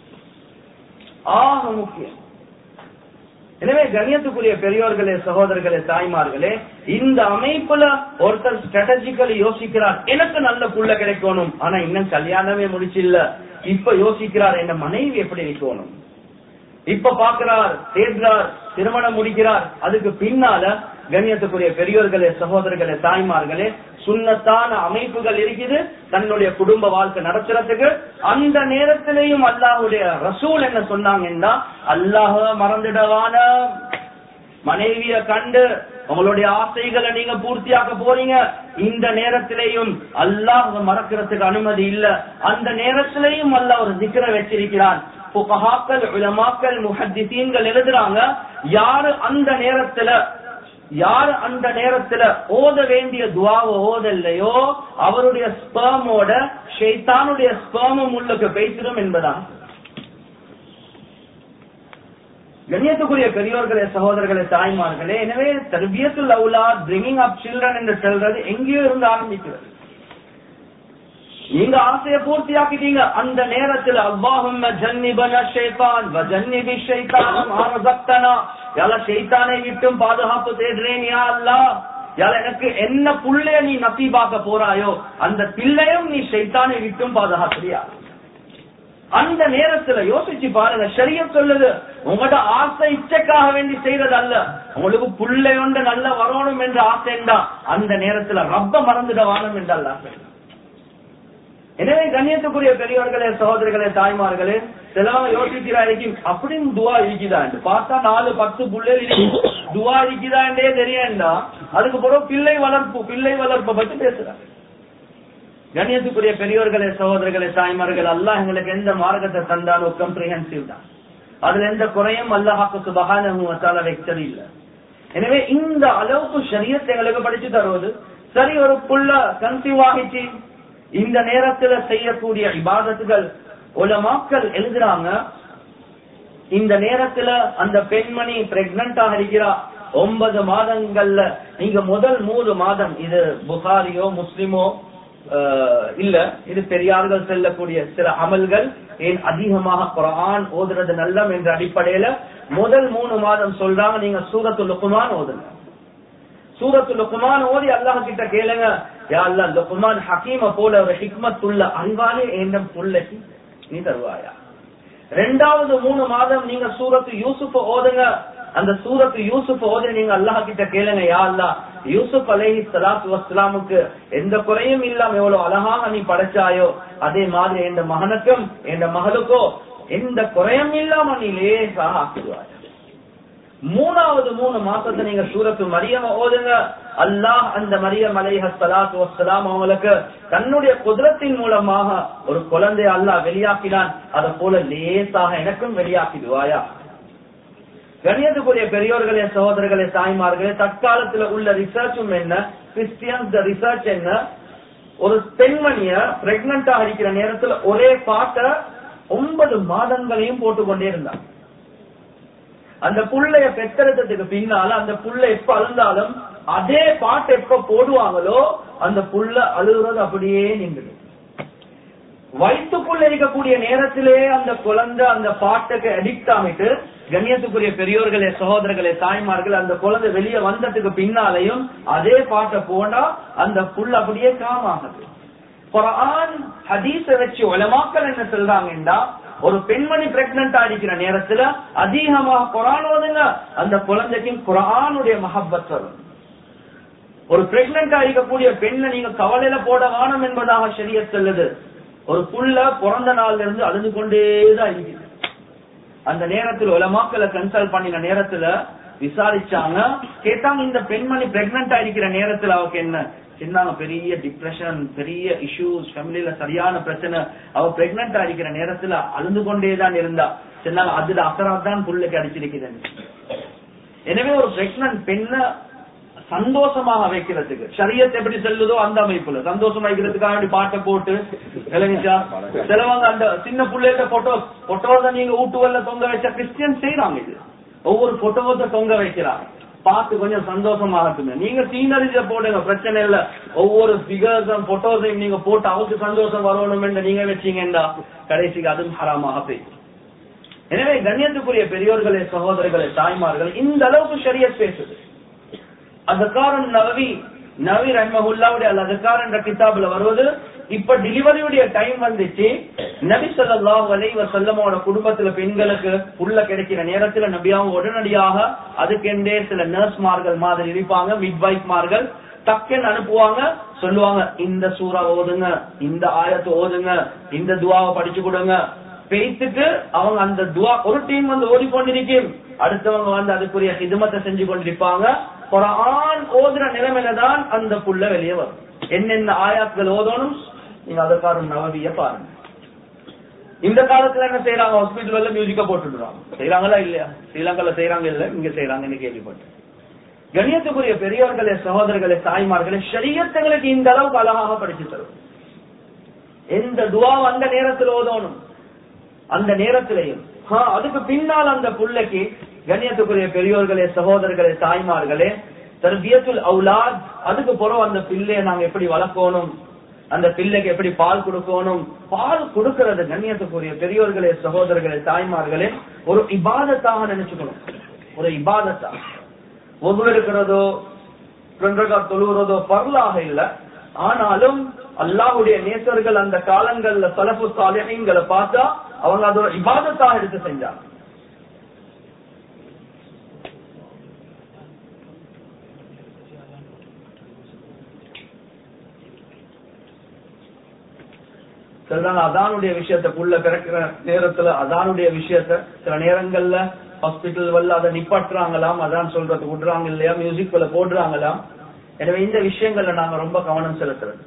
ஆக முக்கியம் எனவே கண்ணியத்துக்குரிய பெரியோர்களே சகோதரர்களே தாய்மார்களே இந்த அமைப்புல ஒருத்தர் ஸ்ட்ராட்டஜிக்கலி யோசிக்கிறார் எனக்கு நல்ல புள்ள கிடைக்கணும் ஆனா இன்னும் கல்யாணமே முடிச்சில்ல இப்ப யோசிக்கிறார் என் மனைவி எப்படி இருக்கணும் இப்ப பாக்குறார் தேடுறார் திருமணம் முடிக்கிறார் அதுக்கு பின்னால கண்ணியத்துக்குரிய பெரியோர்களே சகோதரர்களே தாய்மார்களே சுண்ணத்தான அமைப்புகள் இருக்குது தன்னுடைய குடும்ப வாழ்க்கை நடத்துறதுக்கு அந்த நேரத்திலேயும் அல்லாஹுடைய ரசூல் என்ன சொன்னாங்கன்னா அல்லாஹ மறந்துடவான மனைவிய கண்டு உங்களுடைய ஆசைகளை நீங்க பூர்த்தியாக்க போறீங்க இந்த நேரத்திலேயும் அல்லாஹ் மறக்கிறதுக்கு அனுமதி இல்ல அந்த நேரத்திலேயும் அல்லாஹ் ஒரு திக்கரை வச்சிருக்கிறான் புகஹாக்கள் உலமாக்கள் முஹத்திசீன்கள் எழுதுறாங்க யாரு அந்த நேரத்துல யாரு அந்த நேரத்துல ஓத வேண்டிய துவாவை ஓதல்லையோ அவருடைய ஸ்பேமோட ஷைத்தானுடைய ஸ்பேமும் உள்ளுக்கு பேசிடும் என்பதான் கண்ணியத்துக்குரிய பெரியோர்களே சகோதரர்களே தாய்மார்களே எனவே தர்பியத்துல் அவுலா பிரிங்கிங் அப் சில்ட்ரன் என்று சொல்றது எங்கேயோ இருந்து ஆரம்பிக்கிறது நீங்க ஆசையை பூர்த்தியாக்கிட்டீங்க அந்த நேரத்தில் அல்லாஹும் ஜன்னிபன ஷைத்தான் வ ஜன்னிபி ஷைத்தான் மாரசக்தனா யால ஷைத்தானை விட்டும் பாதுகாப்பு தேடுறேன் யா அல்லாஹ் யால எனக்கு என்ன புள்ளைய நீ நசீபாக்க போறாயோ அந்த பிள்ளையும் நீ ஷைத்தானை விட்டும் பாதுகாக்கிறியா அந்த நேரத்துல யோசிச்சு பாருங்க சரிய சொல்லுது உங்களோட ஆசை இச்சைக்காக வேண்டி செய்யறது அல்ல உங்களுக்கு புள்ளை ஒன்று நல்ல வரணும் என்ற ஆசைண்டா அந்த நேரத்துல ரப்ப மறந்துட வானம் என்று அல்ல எனவே கண்ணியத்துக்குரிய பெரியவர்களே சகோதரர்களே தாய்மார்களே சிலவங்க யோசிக்கிறா இருக்கும் அப்படின்னு துவா இருக்குதா பார்த்தா நாலு பத்து புள்ளை துவா இருக்குதாண்டே தெரியண்டா அதுக்கு பிறகு பிள்ளை வளர்ப்பு பிள்ளை வளர்ப்பை பத்தி பேசுறாங்க கண்ணியத்துக்குரிய பெரியோர்களே சகோதரர்களே தாய்மார்கள் அல்லாஹ் எங்களுக்கு எந்த மார்க்கத்தை தந்தாலும் கம்ப்ரிஹென்சிவ் தான் அதுல எந்த குறையும் அல்லாஹாக்கு சுபகான வைத்தது இல்ல எனவே இந்த அளவுக்கு சரியத்தை எங்களுக்கு படிச்சு தருவது சரி ஒரு புள்ள கன்சீவ் ஆகிச்சு இந்த நேரத்துல செய்யக்கூடிய இபாதத்துகள் உலமாக்கள் எழுதுறாங்க இந்த நேரத்துல அந்த பெண்மணி பிரெக்னண்டாக இருக்கிறா ஒன்பது மாதங்கள்ல நீங்க முதல் மூணு மாதம் இது புகாரியோ முஸ்லிமோ ஆஹ், இல்ல இது பெரியார்கள் செல்லக்கூடிய சில அமல்கள் ஏன் அதிகமாக குரான் ஓதுறது நல்லம் என்ற அடிப்படையில முதல் மூணு மாதம் சொல்றாங்க நீங்க சூரத்து லுக்குமான் ஓதுங்க சூரத்து லுக்குமான் ஓதி அல்லாஹ் கிட்ட கேளுங்க யா அல்லாஹ் லுக்குமான் ஹக்கீம போல ஒரு ஹிக்மத் உள்ள அறிவாலே என்னும் புள்ளைக்கு நீ தருவாயா ரெண்டாவது மூணு மாதம் நீங்க சூரத்து யூசுப் ஓதுங்க அந்த சூரத்து யூசுப் ஓதி நீங்க அல்லாஹ் கிட்ட கேளுங்க யா அல்லாஹ் யூசுப் அலைஹி ஸலாத்து வஸ்ஸலாமுக்கு எந்த குறையும் இல்லாம எவ்வளவு அழகாக நீ படைச்சாயோ அதே மாதிரி எந்த மகனுக்கும் எந்த மகளுக்கோ எந்த குறையும் இல்லாம நீ லேசாக ஆக்குவாய் மூணாவது மூணு மாசத்தை நீங்க சூரத்து மரியம் ஓதுங்க அல்லாஹ் அந்த மரியம் அலைஹ ஸலாத்து வஸ்ஸலாம் அவங்களுக்கு தன்னுடைய குதிரத்தின் மூலமாக ஒரு குழந்தை அல்லாஹ் வெளியாக்கினான் அத போல லேசாக எனக்கும் வெளியாக்கிடுவாயா கணியத்துக்குரிய பெரியோர்களே சகோதரர்களே தாய்மார்களே தற்காலத்துல உள்ள ரிசர்ச்சும் என்ன கிறிஸ்டியன்ஸ் ரிசர்ச் என்ன ஒரு பெண்மணிய பிரெக்னண்டா இருக்கிற நேரத்துல ஒரே பாட்டை ஒன்பது மாதங்களையும் போட்டுக்கொண்டே இருந்தாங்க அந்த புள்ளைய பெத்தெடுத்ததுக்கு பின்னால அந்த புள்ள எப்ப அழுந்தாலும் அதே பாட்டு எப்ப போடுவாங்களோ அந்த புள்ள அழுகுறது அப்படியே நின்றுடும் வயிற்றுக்குள்ள இருக்கக்கூடிய நேரத்திலே அந்த குழந்தை அந்த பாட்டுக்கு அடிக்ட் ஆகிட்டு கண்ணியத்துக்குரிய பெரியோர்களே சகோதரர்களே தாய்மார்கள் அந்த குழந்தை வெளியே வந்ததுக்கு பின்னாலையும் அதே பாட்டை போனா அந்த புல் அப்படியே காமாகுது குரான் ஹதீஸ வச்சு உலமாக்கள் என்ன சொல்றாங்கன்னா ஒரு பெண்மணி பிரெக்னன்ட் ஆடிக்கிற நேரத்துல அதிகமாக குரான் ஓதுங்க அந்த குழந்தைக்கு குரானுடைய மஹப்பத் வரும் ஒரு பிரெக்னன்ட் ஆகிக்கக்கூடிய பெண்ணை நீங்க கவலையில போட வானம் என்பதாக சரிய சொல்லுது ஒரு புள்ள பிறந்த நாள்ல இருந்து அழுது கொண்டேதான் இருக்குது அந்த நேரத்துல உலமாக்களை கன்சல்ட் பண்ணின நேரத்துல விசாரிச்சாங்க கேட்டாங்க இந்த பெண்மணி பிரெக்னன்ட் ஆയിരിக்கிற நேரத்துல அவக்கு என்ன சின்னாங்க பெரிய டிப்ரெஷன் பெரிய இஷ்யூஸ் ஃபேமிலியில சரியான பிரச்சனை அவ பிரெக்னன்ட் ஆയിരിக்கிற நேரத்துல அழுந்து கொண்டேதான் இருந்தா சொன்னாங்க அதுல அசராத் தான் புள்ளைக்கு அடிச்சிருக்குது எனவே ஒரு பிரெக்னன்ட் பெண்ண சந்தோஷமாக வைக்கிறதுக்கு சரியத் எப்படி செல்லுதோ அந்த அமைப்புல சந்தோஷமா வைக்கிறதுக்காக வேண்டி பாட்டை போட்டு விளங்கிச்சா சிலவங்க அந்த சின்ன பிள்ளைகிட்ட போட்டோ போட்டோவை நீங்க ஊட்டுவல்ல தொங்க வச்ச கிறிஸ்டியன் செய்யறாங்க இது ஒவ்வொரு போட்டோவை தொங்க வைக்கிறாங்க பார்த்து கொஞ்சம் சந்தோஷமா இருக்குங்க நீங்க சீனரிஜ போடுங்க பிரச்சனை இல்ல ஒவ்வொரு பிகர்ஸும் போட்டோஸையும் நீங்க போட்டு அவருக்கு சந்தோஷம் வரணும் என்று நீங்க வச்சீங்கன்னா கடைசிக்கு அதுவும் ஹராமாக போய் எனவே கண்ணியத்துக்குரிய பெரியோர்களே சகோதரர்களே தாய்மார்கள் இந்த அளவுக்கு ஷரியத் பேசுது அதுக்காரன் நவவி நவி ரஹ்மஹுல்லாவுடைய அல் அதுக்கார் என்ற கிதாபுல வருவது இப்ப டெலிவரியுடைய டைம் வந்துச்சு நபி ஸல்லல்லாஹு அலைஹி வஸல்லமோட குடும்பத்துல பெண்களுக்கு புள்ள கிடைக்கிற நேரத்துல நபியாவும் உடனடியாக அதுக்கெண்டே சில நர்ஸ்மார்கள் மாதிரி இருப்பாங்க மிட்வைஃப்மார்கள் டக்குன்னு அனுப்புவாங்க சொல்லுவாங்க இந்த சூறா ஓதுங்க இந்த ஆயத்தை ஓதுங்க இந்த துவாவை படிச்சு கொடுங்க பெய்த்துட்டு அவங்க அந்த துவா ஒரு டீம் வந்து ஓடிக்கொண்டிருக்கும் அடுத்தவங்க வந்து அதுக்குரிய ஹிதமத்தை செஞ்சு கொண்டிருப்பாங்க குரான் ஓதுற நிலைமையில தான் அந்த புள்ள வெளியே வரும் என்னென்ன ஆயாத்கள் ஓதணும் நீங்க அதுக்கார நவவிய பாருங்க இந்த காலத்துல என்ன செய்யறாங்க ஹாஸ்பிட்டல் மியூசிக்க போட்டுடுறாங்க செய்யறாங்களா இல்லையா ஸ்ரீலங்கால செய்யறாங்க இல்ல இங்க செய்யறாங்கன்னு கேள்விப்பட்டேன் கணியத்துக்குரிய பெரியவர்களே சகோதரர்களே தாய்மார்களே ஷரியத்துகளுக்கு இந்த அளவுக்கு அழகாக படிச்சு தரும் எந்த துவா அந்த நேரத்தில் ஓதணும் அந்த நேரத்திலையும் ஆ, அதுக்கு பின்னால் அந்த புள்ளைக்கு கண்ணியத்துக்குரிய பெரியோர்களே சகோதரர்களே தாய்மார்களே தர்பியத்துல் அவுலாத் அதுக்கு பிறகு அந்த பிள்ளைய நாங்க எப்படி வளர்க்கணும் அந்த பிள்ளைக்கு எப்படி பால் கொடுக்கணும் பால் கொடுக்கிறது கண்ணியத்துக்குரிய பெரியோர்களே சகோதரர்களே தாய்மார்களே ஒரு இபாதத்தாக நினைச்சுக்கணும் ஒரு இபாதத்தா ஒவ்வொரு இருக்கிறதோ ரெண்டரகா தொழுகிறதோ பரலாக இல்ல ஆனாலும் அல்லாஹ்வுடைய நேசர்கள் அந்த காலங்கள்ல சலப்பு சாலிஹீன்களை பார்த்தா அவங்க அதோட இபாதத்தாக எடுத்து செஞ்சாங்க சொல்றாங்க அதானுடைய விஷயத்த புள்ள பிறக்கிற நேரத்துல அதானுடைய விஷயத்த சில நேரங்கள்ல ஹாஸ்பிட்டல் வல்ல அதை நிப்பாட்டுறாங்களாம் அதான் சொல்றது விடுறாங்க இல்லையா மியூசிக் குள்ள போடுறாங்களாம் எனவே இந்த விஷயங்கள்ல நாங்க ரொம்ப கவனம் செலுத்துறது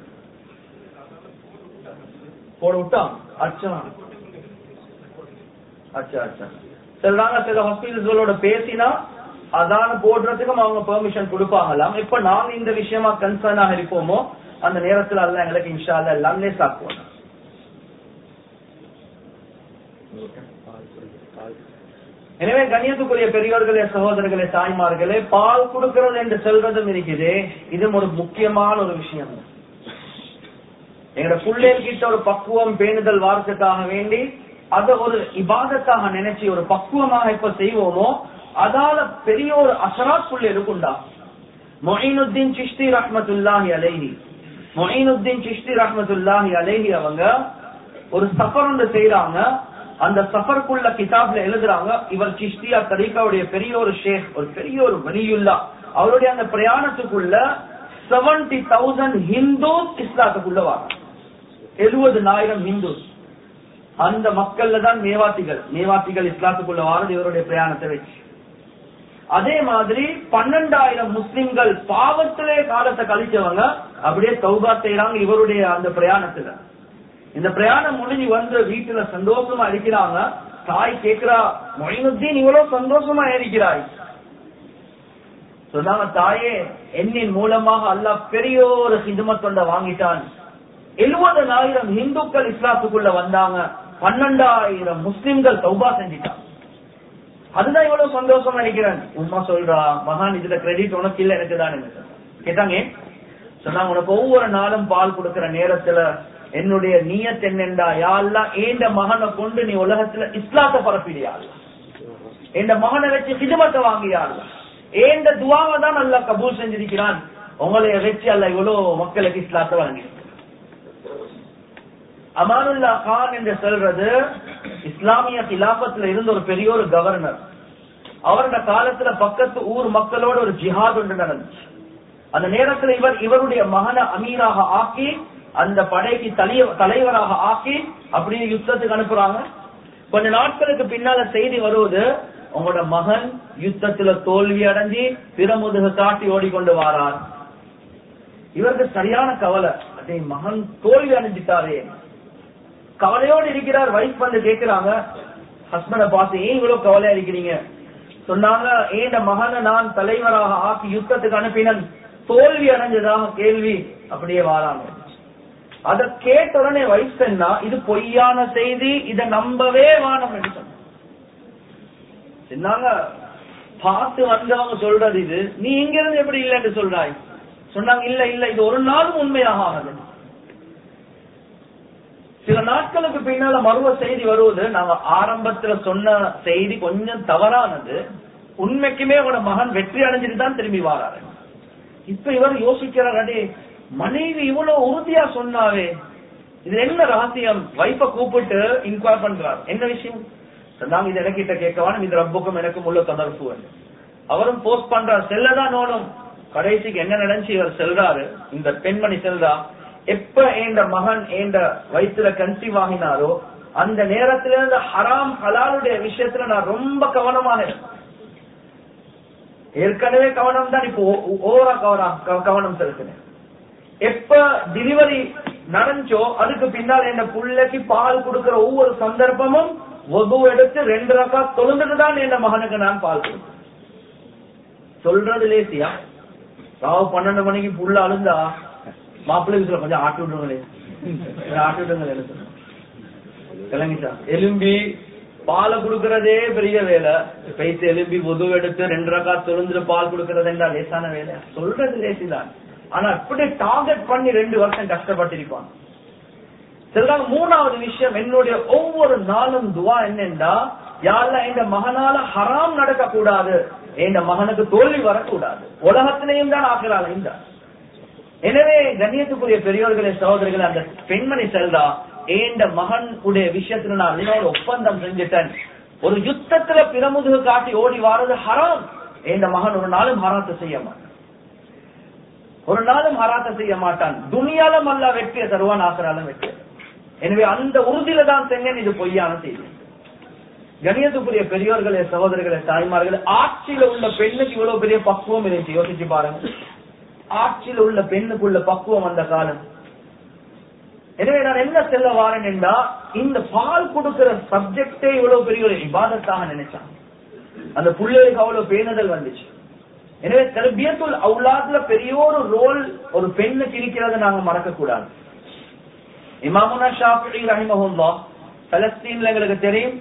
போட விட்டான் அச்சா அச்சா அச்சா சொல்றாங்க சில ஹாஸ்பிட்டல்களோட பேசினா அதான போடுறதுக்கும் அவங்க பெர்மிஷன் கொடுப்பாங்களாம் இப்ப நாங்க இந்த விஷயமா கன்சர்னாக இருப்போமோ அந்த நேரத்துல அல்ல எங்களுக்கு இன்ஷா அல்லா எல்லாம் லேசாக்குவோம் எனவே கண்ணியத்துக்குரிய பெரியோர்களே சகோதரர்களே தாய்மார்களே பால் கொடுக்கிறது என்று சொல்றதும் இருக்குது இதுவும் ஒரு முக்கியமான ஒரு விஷயம் எங்களோட பிள்ளைகிட்ட ஒரு பக்குவம் பேணுதல் வாரத்துக்காக வேண்டி அத ஒரு இபாதத்தாக நினைச்சு ஒரு பக்குவமாக இப்ப செய்வோமோ அதால பெரிய ஒரு அசராத் பிள்ளைகளுக்கு உண்டா மொயினுத்தீன் சிஷ்டி ரஹ்மத்துல்லாஹி அலைஹி மொயினுத்தீன் சிஷ்டி ரஹ்மத்துல்லாஹி அலைஹி அவங்க ஒரு சஃபர் ஒன்று செய்யறாங்க அந்த சஃபருக்குள்ள கிதாப்ல எழுதுறாங்க இவர் சிஷ்டியா தரீகாவுடைய பெரிய ஒரு ஷேக் ஒரு பெரிய ஒரு வலியுல்லா அவருடைய அந்த பிரயாணத்துக்குள்ள செவன்டி தௌசண்ட் ஹிந்துஸ் இஸ்லாத்துக்குள்ள வராங்க எழுபதுனாயிரம் ஹிந்துஸ் அந்த மக்கள்ல தான் மேவாத்திகள் மேவாத்திகள் இஸ்லாத்துக்குள்ள வாரது இவருடைய பிரயாணத்தை வச்சு அதே மாதிரி பன்னெண்டாயிரம் முஸ்லிம்கள் பாவத்திலே காலத்தை கழிச்சவங்க அப்படியே தௌபா செய்யறாங்க இவருடைய அந்த பிரயாணத்துல இந்த பிரயாணம் முடிஞ்சு வந்து வீட்டுல சந்தோஷமா இருக்கிறாங்க தாய் கேக்குறா மொயினுத்தீன் இவ்வளவு சந்தோஷமா இருக்கிறாய் சொன்னாங்க தாயே என்னின் மூலமாக அல்லாஹ் பெரிய ஒரு ஹிதுமத்தொண்ட வாங்கிட்டான் எழுபதனாயிரம் இந்துக்கள் இஸ்லாத்துக்குள்ள வந்தாங்க பன்னெண்டாயிரம் முஸ்லிம்கள் தௌபா செஞ்சிட்டாங்க அதுதான் இவ்வளவு சந்தோஷம் நினைக்கிறேன் உமா சொல்றா மகான் இதுல கிரெடிட் உனக்கு இல்ல எனக்கு தான் கேட்டாங்க ஏன்? சொன்னாங்க உனக்கு ஒவ்வொரு நாளும் பால் கொடுக்கிற நேரத்துல என்னுடைய நீயத் என்னென்றா யாழ்லாம் ஏண்ட மகனை கொண்டு நீ உலகத்துல இஸ்லாத்தை பரப்பிடியா என் மகனை வச்சு ஹிதமத்தை வாங்கியா ஏண்ட துவாவை தான் நல்லா கபூல் செஞ்சிருக்கிறான் உங்களை வச்சு அல்ல இவ்வளவு மக்களுக்கு இஸ்லாத்தை வழங்கி அமானுல்லா கான் என்று சொல்றது இஸ்லாமிய கிலாபத்துல இருந்த ஒரு பெரிய ஒரு கவர்னர் அவரோட காலத்துல பக்கத்து ஊர் மக்களோட ஒரு ஜிஹாத் ஒன்று நடந்துச்சு அந்த நேரத்துல இவர் இவருடைய மகனை அமீராக ஆக்கி அந்த படைக்கு தலைய- தலைவராக ஆக்கி அப்படியே யுத்தத்துக்கு அனுப்புறாங்க கொஞ்ச நாட்களுக்கு பின்னால செய்தி வருவது உங்களோட மகன் யுத்தத்துல தோல்வி அடைஞ்சு பிறமுதுக காட்டி ஓடிக்கொண்டு வாரார் இவருக்கு சரியான கவலை அதே மகன் தோல்வி அடைஞ்சிட்டாரே கவலையோடு இருக்கிறார் வைஃப் வந்து கேக்குறாங்க ஹஸ்பண்ட பார்த்து ஏன் இவ்வளவு கவலையா இருக்கிறீங்க சொன்னாங்க ஏண்ட மகனை நான் தலைவராக ஆக்கி யுத்தத்துக்கு அனுப்பினன் தோல்வி அடைஞ்சதாக கேள்வி அப்படியே வாராங்க அத கேட்ட உடனே வைஃப் என்ன இது பொய்யான செய்தி இத நம்பவே வானம் என்று சொன்னாங்க. சொன்னாங்க பார்த்து வந்தவங்க சொல்றது இது நீ இங்க இருந்து எப்படி இல்லைன்னு சொல்றாய் சொன்னாங்க இல்ல இல்ல இது ஒரு நாளும் உண்மையாக ஆகுது சில நாட்களுக்கு பின்னால மறுவ செய்தி வருவது நாங்க ஆரம்பத்துல சொன்ன செய்தி கொஞ்சம் தவறானது உண்மைக்குமே உங்களோட மகன் வெற்றி அடைஞ்சிட்டு தான் திரும்பி வாராரு இப்ப இவர் யோசிக்கிறார் அடே மனைவி இவ்வளவு உறுதியா சொன்னாவே இது என்ன ரகசியம் வைஃப கூப்பிட்டு இன்கொயர் பண்றார் என்ன விஷயம் சொன்னாங்க இது எனக்கிட்ட கேட்கவானும் இது ரப்புக்கும் எனக்கும் உள்ள தொடர்பு அவரும் போஸ்ட் பண்றார் செல்லதான் நோனும் கடைசிக்கு என்ன நடந்துச்சு இவர் செல்றாரு இந்த பெண்மணி செல்றா எப்ப என்ற மகன் என்ற வயிற்றுல கன்சீவ் ஆகினாரோ அந்த நேரத்துல இருந்து ஹராம் ஹலாலுடைய விஷயத்துல நான் ரொம்ப கவனமாக இருந்தேன் ஏற்கனவே கவனம் தான் இப்போ ஓவரா கவனம் க- கவனம் செலுத்தினேன் எப்ப டெலிவரி நடந்துச்சோ அதுக்கு பின்னால் என்ன புள்ளைக்கு பால் கொடுக்கிற ஒவ்வொரு சந்தர்ப்பமும் ஒது எடுத்து ரெண்டு ரக்கா தொழுந்துட்டு தான் என் மகனுக்கு நான் பால் கொடுத்தேன் சொல்றது லேசியா ராவு பன்னெண்டு மணிக்கு புள்ள அழுந்தா மாப்பிள்ளை சொல்ல கொஞ்சம் ஆட்டி விடுங்களே கொஞ்சம் ஆட்டி விடுங்களே கிளங்கிட்டா எலும்பி பாலை குடுக்கறதே பெரிய வேலை பைத்து எலும்பி உது எடுத்து ரெண்டு ரக்கா தொழுந்துட்டு பால் குடுக்கறது என்றா லேசான வேலை சொல்றது லேசிதான் ஆனா இப்படி டார்கெட் பண்ணி ரெண்டு வருஷம் கஷ்டப்பட்டிருப்பான் சொல்றாங்க மூணாவது விஷயம் என்னுடைய ஒவ்வொரு நாளும் துவா என்னன்னா யாரெல்லாம் எங்க மகனால ஹராம் நடக்க கூடாது எங்க மகனுக்கு தோல்வி வரக்கூடாது உலகத்திலையும் தான் ஆக்கிறாள் இந்த எனவே கண்ணியத்துக்குரிய பெரியோர்களே சகோதரிகளே அந்த பெண்மணி செல்றா ஏண்ட மகன் உடைய விஷயத்துல நான் இன்னொரு ஒப்பந்தம் செஞ்சுட்டேன் ஒரு யுத்தத்துல பிரமுதுகு காட்டி ஓடி வாரது ஹராம் ஏண்ட மகன் ஒரு நாளும் ஹராத்தை செய்ய மாட்டான் ஒரு நாளும் ஹராத்தை செய்ய மாட்டான் துணியாலும் அல்ல வெற்றியை தருவான் ஆசராலும் வெற்றி எனவே அந்த உறுதியில தான் செஞ்சேன் இது பொய்யான செய்தி கணியத்துக்குரிய பெரியோர்களே சகோதரர்களே தாய்மார்களே ஆட்சியில உள்ள பெண்ணுக்கு இவ்வளவு பெரிய பக்குவம் இருந்துச்சு யோசிச்சு பாருங்க ஆட்சியில உள்ள பெண்ணுக்குள்ள பக்குவம் அந்த காலம் எனவே நான் என்ன செல்ல வாரேன் என்றா இந்த பால் கொடுக்கிற சப்ஜெக்டே இவ்வளவு பெரிய ஒரு இபாதத்தாக நினைச்சான் அந்த பிள்ளைகளுக்கு அவ்வளவு பேணுதல் வந்துச்சு எனவே தர்பியத்துல் அவுலாதுல பெரிய ஒரு ரோல் ஒரு பெண்ணுக்கு இருக்கிறத நாங்க மறக்க கூடாது இமாமுனா ஷாஃபி ரஹிமஹுல்லா பலஸ்தீன்ல எங்களுக்கு தெரியும்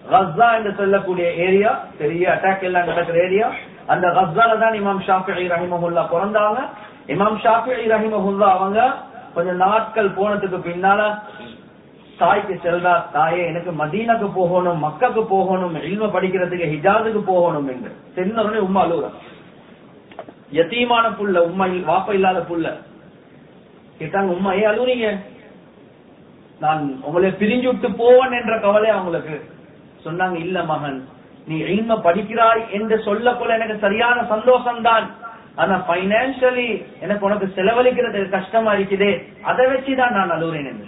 கஸ்ஸா என்று சொல்லக்கூடிய ஏரியா பெரிய அட்டாக் எல்லாம் நடக்கிற ஏரியா அந்த கஸ்ஸால தான் இமாம் ஷாஃபி ரஹிமஹுல்லா பிறந்தாங்க இமாம் ஷாஃபி ரஹிமஹுல்லா அவங்க கொஞ்சம் நாட்கள் போனதுக்கு பின்னால தாய்க்கு செல்றா தாயே எனக்கு மதீனாக்கு போகணும் மக்காக்கு போகணும் இல்ம படிக்கிறதுக்கு ஹிஜாதுக்கு போகணும் என்று சென்னவுடனே உம்மா அழுகுறா யத்தீமான புள்ள உம்மா இல்- வாப்ப இல்லாத புள்ள கேட்டாங்க உம்மா ஏன் அழுகுறீங்க நான் உங்களை பிரிஞ்சு விட்டு போவேன் என்ற கவலை அவங்களுக்கு சொன்னாங்க இல்ல மகன் நீ இல்ம படிக்கிறாய் என்று சொல்லக்குள்ள எனக்கு சரியான சந்தோஷம் தான் ஆனா பைனான்சியலி எனக்கு உனக்கு செலவழிக்கிறதுக்கு கஷ்டமா இருக்குதே அதை வச்சுதான் நான் அழுகுறேன் என்று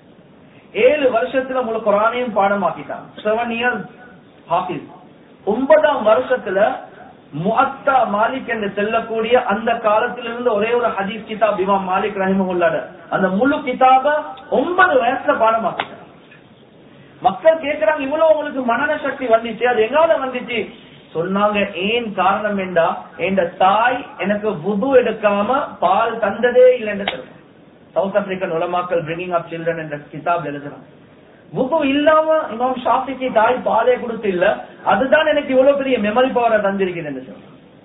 ஏழு வருஷத்துல உங்களுக்கு குரானையும் பாடமாக்கிட்டான் செவன் இயர்ஸ் ஹாஃபிஸ் ஒன்பதாம் வருஷத்துல முஅத்தா மாலிக் என்று செல்லக்கூடிய அந்த காலத்திலிருந்து ஒரே ஒரு ஹதீஸ் கிதாப் இமாம் மாலிக் ரஹிமஹுல்லாட அந்த முழு கிதாப ஒன்பது வயசுல பாடமாக்கிட்டான் மக்கள் கேக்குறாங்க இவ்வளவு உங்களுக்கு மனன சக்தி வந்துச்சு அது எங்கால வந்துச்சு சொன்னாங்க ஏன் காரணம் என்றா என் தாய் எனக்கு புது எடுக்காம பால் தந்ததே இல்லைன்னு சொல்றாங்க சவுத் ஆப்பிரிக்கன் உலமாக்கள் பிரிங்கிங் அப் சில்ட்ரன் என்ற கிதாப் எழுதுறாங்க புது இல்லாம இமாம் ஷாஃபிக்கு தாய் பாலே கொடுத்து இல்ல அதுதான் எனக்கு இவ்வளவு பெரிய மெமரி பவரை தந்திருக்குதுன்னு சொல்றாங்க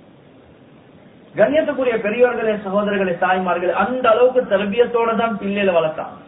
கண்ணியத்துக்குரிய பெரியவர்களே சகோதரர்களே தாய்மார்களே அந்த அளவுக்கு தரபியத்தோட தான் பிள்ளைகளை வளர்த்தாங்க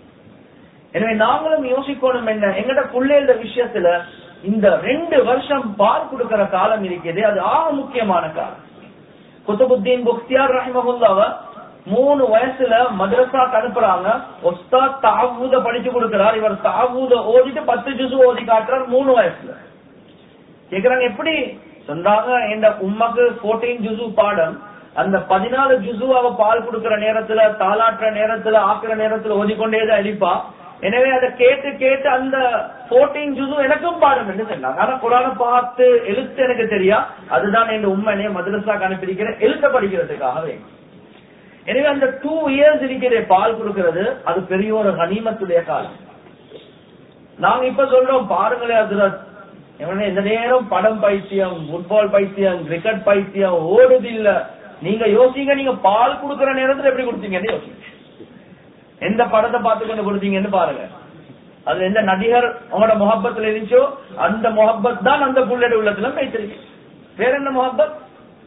எனவே நாங்களும் யோசிக்கணும் என்ன எங்கட பிள்ளைகள விஷயத்துல இந்த ரெண்டு வருஷம் பால் கொடுக்கிற காலம் இருக்குது அது ஆக முக்கியமான காலம் குத்துபுத்தீன் புக்தியார் ரஹிமஹுல்லாவ மூணு வயசுல மദ്രസാக்கு அனுப்புறாங்க ஒஸ்தாத் தாவூத படிச்சு கொடுக்கிறார் இவர் தாவூத ஓதிட்டு பத்து ஜுசு ஓதி காட்டுறார் மூணு வயசுல கேக்குறாங்க எப்படி சொன்னாங்க என் உம்மக்கு 14 ஜுசு பாடம் அந்த பதினாலு ஜுசு அவ பால் கொடுக்கிற நேரத்துல தாளாட்டுற நேரத்துல ஆக்குற நேரத்துல ஓதிக்கொண்டேதான் அழிப்பா எனவே அதை கேட்டு கேட்டு அந்த 14 ஜுசு எனக்கும் பாடம் என்று சொன்னாங்க ஆனா குரான பார்த்து எழுத்து எனக்கு தெரியா அதுதான் என் உண்மையே மദ്രസാக்கு அனுப்பியிருக்கிறேன் எழுத்த படிக்கிறதுக்காகவே எனவே அந்த டூ இயர்ஸ் இருக்கிற பால் கொடுக்கிறது அது பெரிய ஒரு கனிமத்துடைய காலம் நாங்க இப்ப சொல்றோம் பாருங்களே அதுல இவனே இந்த நேரம் படம் பைத்தியம் ஃபுட்பால் பைத்தியம் கிரிக்கெட் பைத்தியம் ஓடுது இல்ல நீங்க யோசிங்க நீங்க பால் கொடுக்கிற நேரத்துல எப்படி கொடுத்தீங்கன்னு யோசிங்க எந்த படத்தை பார்த்து கொண்டு கொடுத்தீங்கன்னு பாருங்க அது எந்த நடிகர் உங்களோட முகப்பத்துல இருந்துச்சோ அந்த முகப்பத் தான் அந்த புள்ளட உள்ளத்துல வைத்திருக்கு வேற என்ன முகப்பத்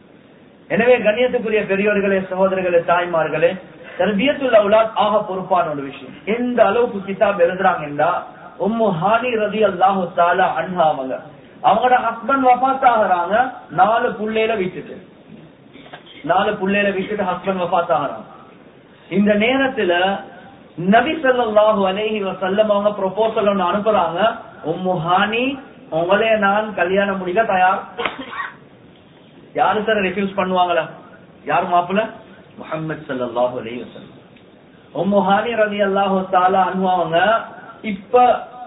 எனவே கண்ணியத்துக்குரிய பெரியோர்களே சகோதரர்களே தாய்மார்களே தர்பியத்துள்ள உலாத் ஆக பொறுப்பான ஒரு விஷயம் எந்த அளவுக்கு கிதாப் எழுதுறாங்கன்னா உம்மு ஹானி ரதி அல்லாஹு தாலா அன்ஹா அவங்க அவங்களோட ஹஸ்பண்ட் வஃபாத் ஆகுறாங்க நாலு புள்ளையில விட்டுட்டு நாலு புள்ளையில விட்டுட்டு ஹஸ்பண்ட் வஃபாத் ஆகுறாங்க இந்த நேரத்துல நபி ஸல்லல்லாஹு அலைஹி வஸல்லம் அவங்க ப்ரொபோசல் ஒன்னு அனுப்புறாங்க உம்மு ஹானி உங்களே நான் கல்யாணம் முடிக்க தயார் யாரு சார் ரெஃப்யூஸ் பண்ணுவாங்களா யார் மாப்பிள்ள முஹம்மது ஸல்லல்லாஹு அலைஹி வஸல்லம் உம்மு ஹானி ரலியல்லாஹு தஆலா அன்ஹுவங்க இப்ப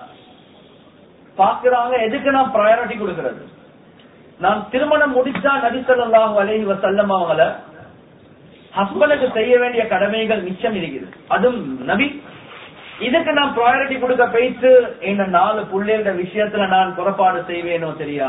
பாக்குறாங்க எதுக்கு நான் ப்ரையாரிட்டி கொடுக்கிறது நான் திருமணம் முடிச்சா நபி ஸல்லல்லாஹு அலைஹி வஸல்லம் அவங்கள ஹஸ்பண்டுக்கு செய்ய வேண்டிய கடமைகள் மிச்சம் இருக்குது அதுவும் நபி இதுக்கு நான் ப்ரையாரிட்டி கொடுக்க போயிட்டு இந்த நாலு புள்ளைகள விஷயத்துல நான் புறப்பாடு செய்வேனோ தெரியா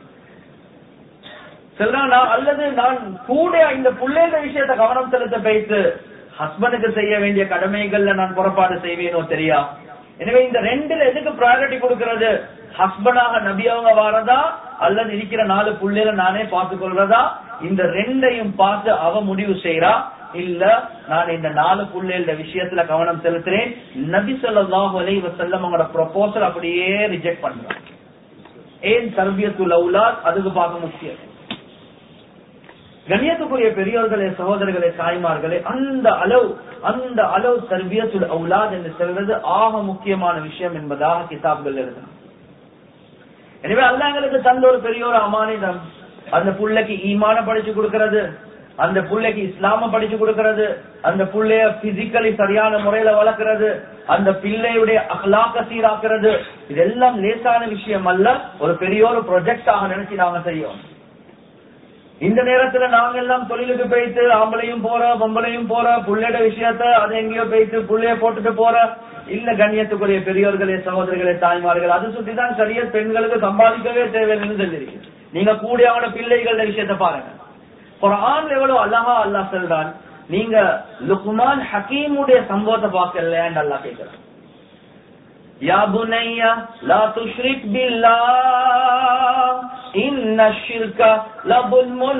சொல்றான் அல்லது நான் கூட இந்த புள்ளைகள விஷயத்த கவனம் செலுத்த போயிட்டு ஹஸ்பண்டுக்கு செய்ய வேண்டிய கடமைகள்ல நான் புறப்பாடு செய்வேனோ தெரியா எனவே இந்த ரெண்டுல எதுக்கு ப்ரையாரிட்டி கொடுக்கிறது ஹஸ்பண்டாக நபி அவங்க வாரதா அல்லது இருக்கிற நாலு புள்ளைல நானே பார்த்து கொள்றதா இந்த ரெண்டையும் பார்த்து அவ முடிவு செய்யறா இல்ல நான் இந்த நாலு புள்ளைகள விஷயத்துல கவனம் செலுத்துறேன் நபி ஸல்லல்லாஹு அலைஹி வஸல்லம் அவங்களோட ப்ரொபோசல் அப்படியே ரிஜெக்ட் பண்றான் ஏன் தர்பியத்துல் அவுலாத் அதுக்கு பார்க்க முக்கியம் கண்ணியத்துக்குரிய பெரியோர்களே சகோதரர்களே தாய்மார்களே அந்த அளவு அந்த அளவு தர்பியத்துல் அவுலாத் என்று சொல்றது ஆக முக்கியமான விஷயம் என்பதாக கிதாப்கள் எழுதணும் எனவே அல்ல எங்களுக்கு தந்த ஒரு பெரிய ஒரு அமானிதம் அந்த புள்ளைக்கு ஈமான படிச்சு கொடுக்கறது அந்த புள்ளைக்கு இஸ்லாம படிச்சு கொடுக்கறது அந்த புள்ளைய பிசிக்கலி சரியான முறையில வளர்க்கறது அந்த பிள்ளையுடைய அகலாக்க சீராக்குறது இதெல்லாம் லேசான விஷயம் அல்ல ஒரு பெரிய ஒரு ப்ரொஜெக்டாக நினைச்சு நாங்க செய்யோம் இந்த நேரத்துல நாங்க எல்லாம் தொழிலுக்கு போயிட்டு ஆம்பளையும் போற பொம்பளையும் போற புள்ளையோட விஷயத்த அதை எங்கேயோ போயிட்டு புள்ளைய போட்டுட்டு போற இல்ல கண்ணியத்துக்குரிய பெரியோர்களே சகோதரர்களே தாய்மார்கள் அது சுற்றிதான் சரியா பெண்களுக்கு சம்பாதிக்கவே தேவைன்னு சொல்லிருக்கு நீங்க கூட அவன பிள்ளைகள விஷயத்த பாருங்க குரான் எவ்வளவு அல்லாஹா அல்லாஹ் சொல்றான் நீங்க லுக்மான் ஹக்கீமுடைய சம்பவத்தை பார்க்கலையான்னு அல்லா கேட்கிறான் யா புனையா லா துஷ்ரிக் பில்லாஹ் இன்ன ஷிர்க லபுல்முன்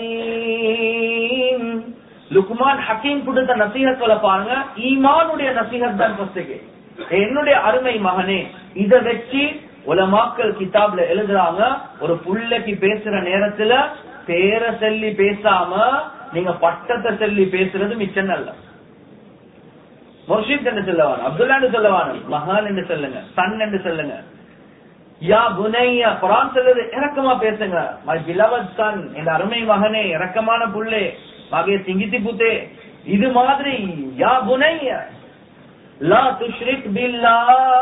அதீம் லுக்மான் ஹக்கீம் கொடுத்த நசீகத்துல பாருங்க ஈமானுடைய நசீகத் தான் ஃபர்ஸ்ட் என்னுடைய அருமை மகனே இத வச்சு உலமாக்கள் கிதாப்ல எழுதுறாங்க ஒரு புள்ளைக்கு பேசுற நேரத்துல பேரை சொல்லி பேசாம நீங்க பட்டத்தை சொல்லி பேசுறது மிச்சம் நல்ல முர்ஷித் என்று சொல்லவான அப்துல்லா என்று சொல்லவான மகான் என்று சொல்லுங்க சன் என்று சொல்லுங்க யா புனையா குரான் சொல்லுது இறக்கமா பேசுங்க மை பிலவத் சன் என் அருமை மகனே இறக்கமான புள்ளே மகே சிங்கித்தி புத்தே இது மாதிரி யா புனையா லா துஷ்ரிக் பில்லா